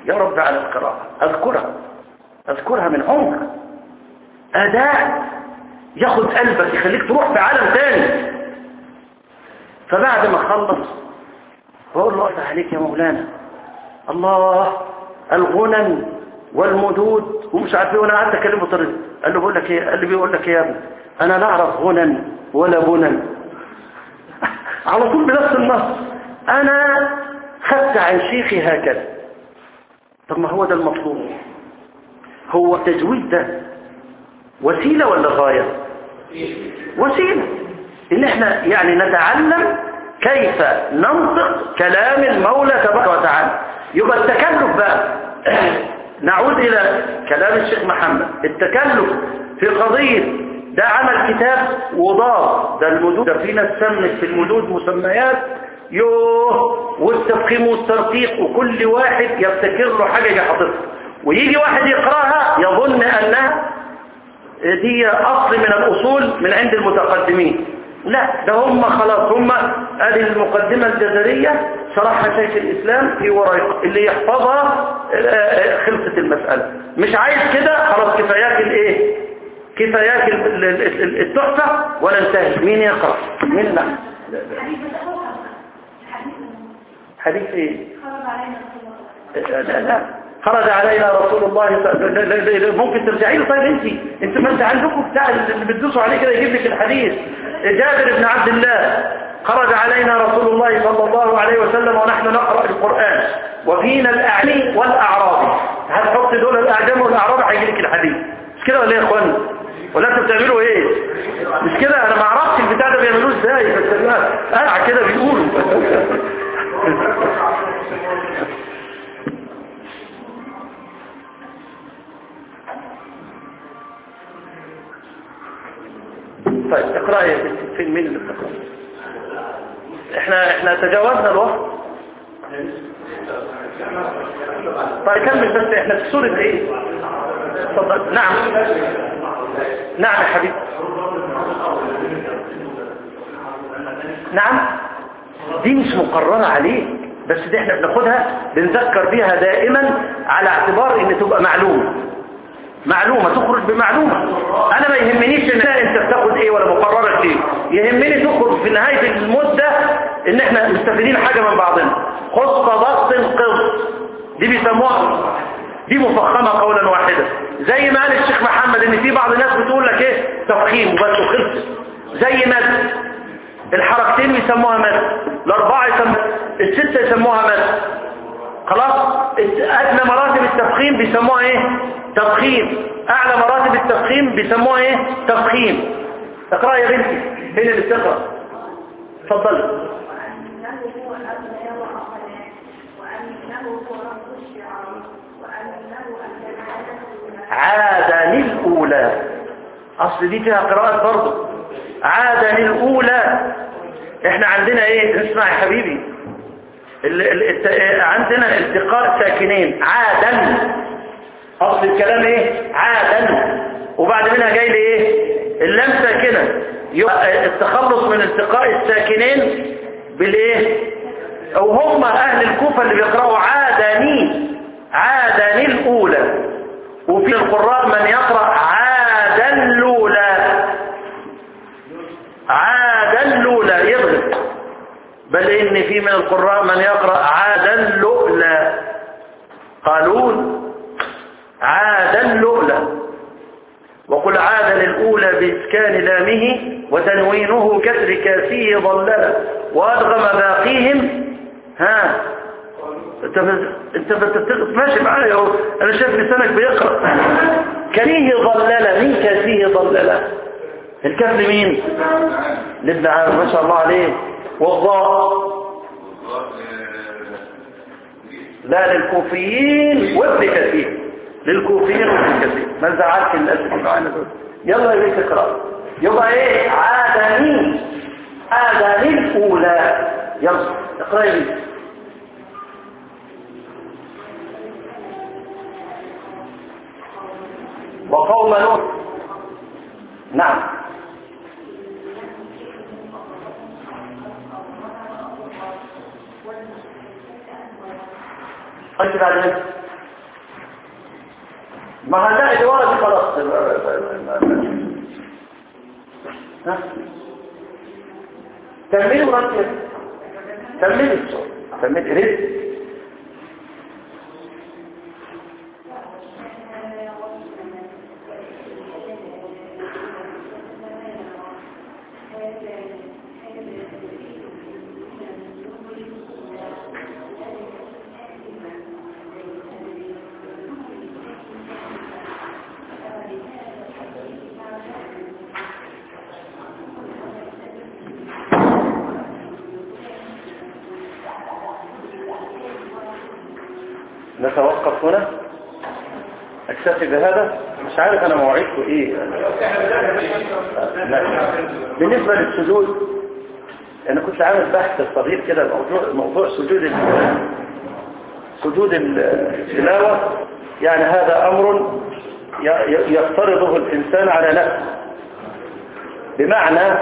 يا رب على القراءة اذكرها اذكرها من عمر اداء ياخد قلبك يخليك تروح في عالم تاني فبعد ما خلص بقول له افتح عليك يا مولانا الله الغنن والمدود ومش عارف ايه وانا قعدت اكلمه طريق قال له بقول لك ايه قال لي بيقول لك ايه يا ابني انا لا اعرف غنن ولا بنن على طول بنفس النص انا خدت عن شيخي هكذا طب ما هو ده المطلوب هو التجويد ده وسيلة ولا غاية وسيلة ان احنا يعني نتعلم كيف ننطق كلام المولى تبارك وتعالى يبقى التكلف بقى نعود الى كلام الشيخ محمد التكلف في قضية ده عمل كتاب وضار ده المدود ده في ناس سمت في المدود مسميات يوه والتفخيم والترقيق وكل واحد يبتكر له حاجة يجي حاططها ويجي واحد يقراها يظن انها دي اصل من الاصول من عند المتقدمين لا ده هم خلاص هم ادي المقدمة الجزرية شرحها شيخ الاسلام في ورقة اللي يحفظها آه، خلصت المسألة مش عايز كده خلاص كفاياك الايه كفاياك ال- ال- ال- التحفة ولا انتهي مين يقرأ مين لا الحديث بتاعه الحديث حديث ايه خرج علينا رسول الله لا لا خرج علينا رسول الله ص- لا- لا- لا- لا- ممكن ترجعي له طيب انت انت ما انت عندكم بتاع اللي بتدوسوا عليه كده يجيب لك الحديث جابر بن عبد الله خرج علينا رسول الله صلى الله عليه وسلم ونحن نقرأ القرآن وفينا الأعمي والأعرابي هتحط دول الأعجم والأعرابي هيجي لك الحديث مش كده ولا ايه يا اخوان ولا انتوا بتعملوا ايه مش كده انا ما اعرفش البتاع ده بيعملوه ازاي بس انا قاعد كده بيقولوا طيب اقرأ يا بنتي فين مين اللي بتقرأ احنا احنا تجاوزنا الوقت طيب كمل بس احنا في سورة ايه اتفضل نعم نعم يا حبيبي نعم دي مش مقررة عليك بس دي احنا بناخدها بنذكر بيها دائما على اعتبار ان تبقى معلومة معلومة تخرج بمعلومة انا ما يهمنيش ان انت بتاخد ايه ولا مقررة ايه يهمني تخرج في نهاية المدة ان احنا مستفيدين حاجة من بعضنا خص ضغط قص دي بيسموها دي مفخمة قولا واحدا زي ما قال الشيخ محمد ان في بعض الناس بتقول لك ايه تفخيم وبس وخلص زي مد الحركتين بيسموها مد الاربعة يسموها الستة يسموها مد خلاص ادنى مراتب التفخيم بيسموها ايه تفخيم اعلى مراتب التفخيم بيسموها ايه تفخيم اقرأ يا بنتي فين اللي بتقرأ اتفضلي وأنه هو الأغنى وأقنى وأنه هو رب الشعار وأنه أهل عادني الأولى أصل دي فيها قراءات برضه عادني الأولى احنا عندنا ايه اسمع يا حبيبي ال ال الت... عندنا التقاء ساكنين عادا أصل الكلام ايه عادا وبعد منها جاي لي ايه اللام ساكنة يبقى التخلص من التقاء الساكنين بالايه او هم اهل الكوفة اللي بيقرأوا عادني عادني الأولى وفي القراء من يقرأ عادا اللولى عادا اللولى يضغط بل إن في من القراء من يقرأ عادا اللؤلى قالون عادا اللؤلى وقل عادا الأولى بإسكان لامه وتنوينه كسر كاسيه ضللا وأدغم باقيهم ها انت انت بت- ماشي معايا اهو انا شايف لسانك بيقرا كريه ضلله مين كاسيه ضلله الكاف لمين لابن عامر ما شاء الله عليه والضاء لا للكوفيين وابن كثير للكوفيين وابن كثير ما زعلت الناس اللي معانا دول يلا يا بيت اقرا يبقى ايه عادني عادني الاولى يلا اقرا يا بيت وقوم نوح نعم قلت بعد ذلك ما هنلاقي اللي ورا دي خلاص ها كملوا مركز كملوا الصوت كمل رزق نتوقف هنا اكتفي بهذا مش عارف انا موعدكم ايه لا. بالنسبة للسجود انا كنت عامل بحث صغير كده موضوع موضوع سجود ال- سجود التلاوة يعني هذا امر ي- ي- يفترضه الانسان على نفسه بمعنى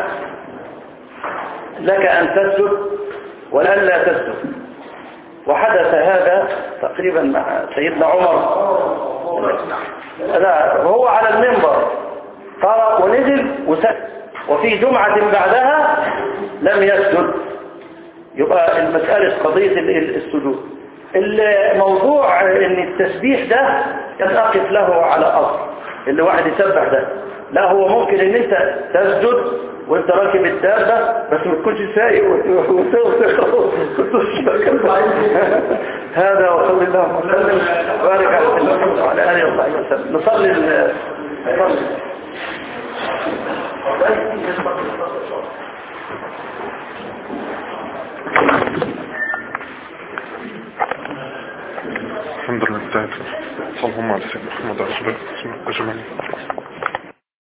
لك ان تسجد ولن لا تسجد وحدث هذا تقريبا مع سيدنا عمر لا هو على المنبر قرأ ونزل وسجد وفي جمعة بعدها لم يسجد يبقى المسألة قضية ال- ال- السجود الموضوع ان التسبيح ده كان اقف له على اصل اللي واحد يسبح ده لا هو ممكن ان انت تسجد وانت راكب الدابة بس ما تكونش سايق وت- وت- هذا وصلى الله وسلم وبارك على سيدنا محمد وعلى اله وصحبه وسلم نصلي ال- نصلي الحمد لله انتهت صلى الله على سيدنا محمد وعلى اله وصحبه اجمعين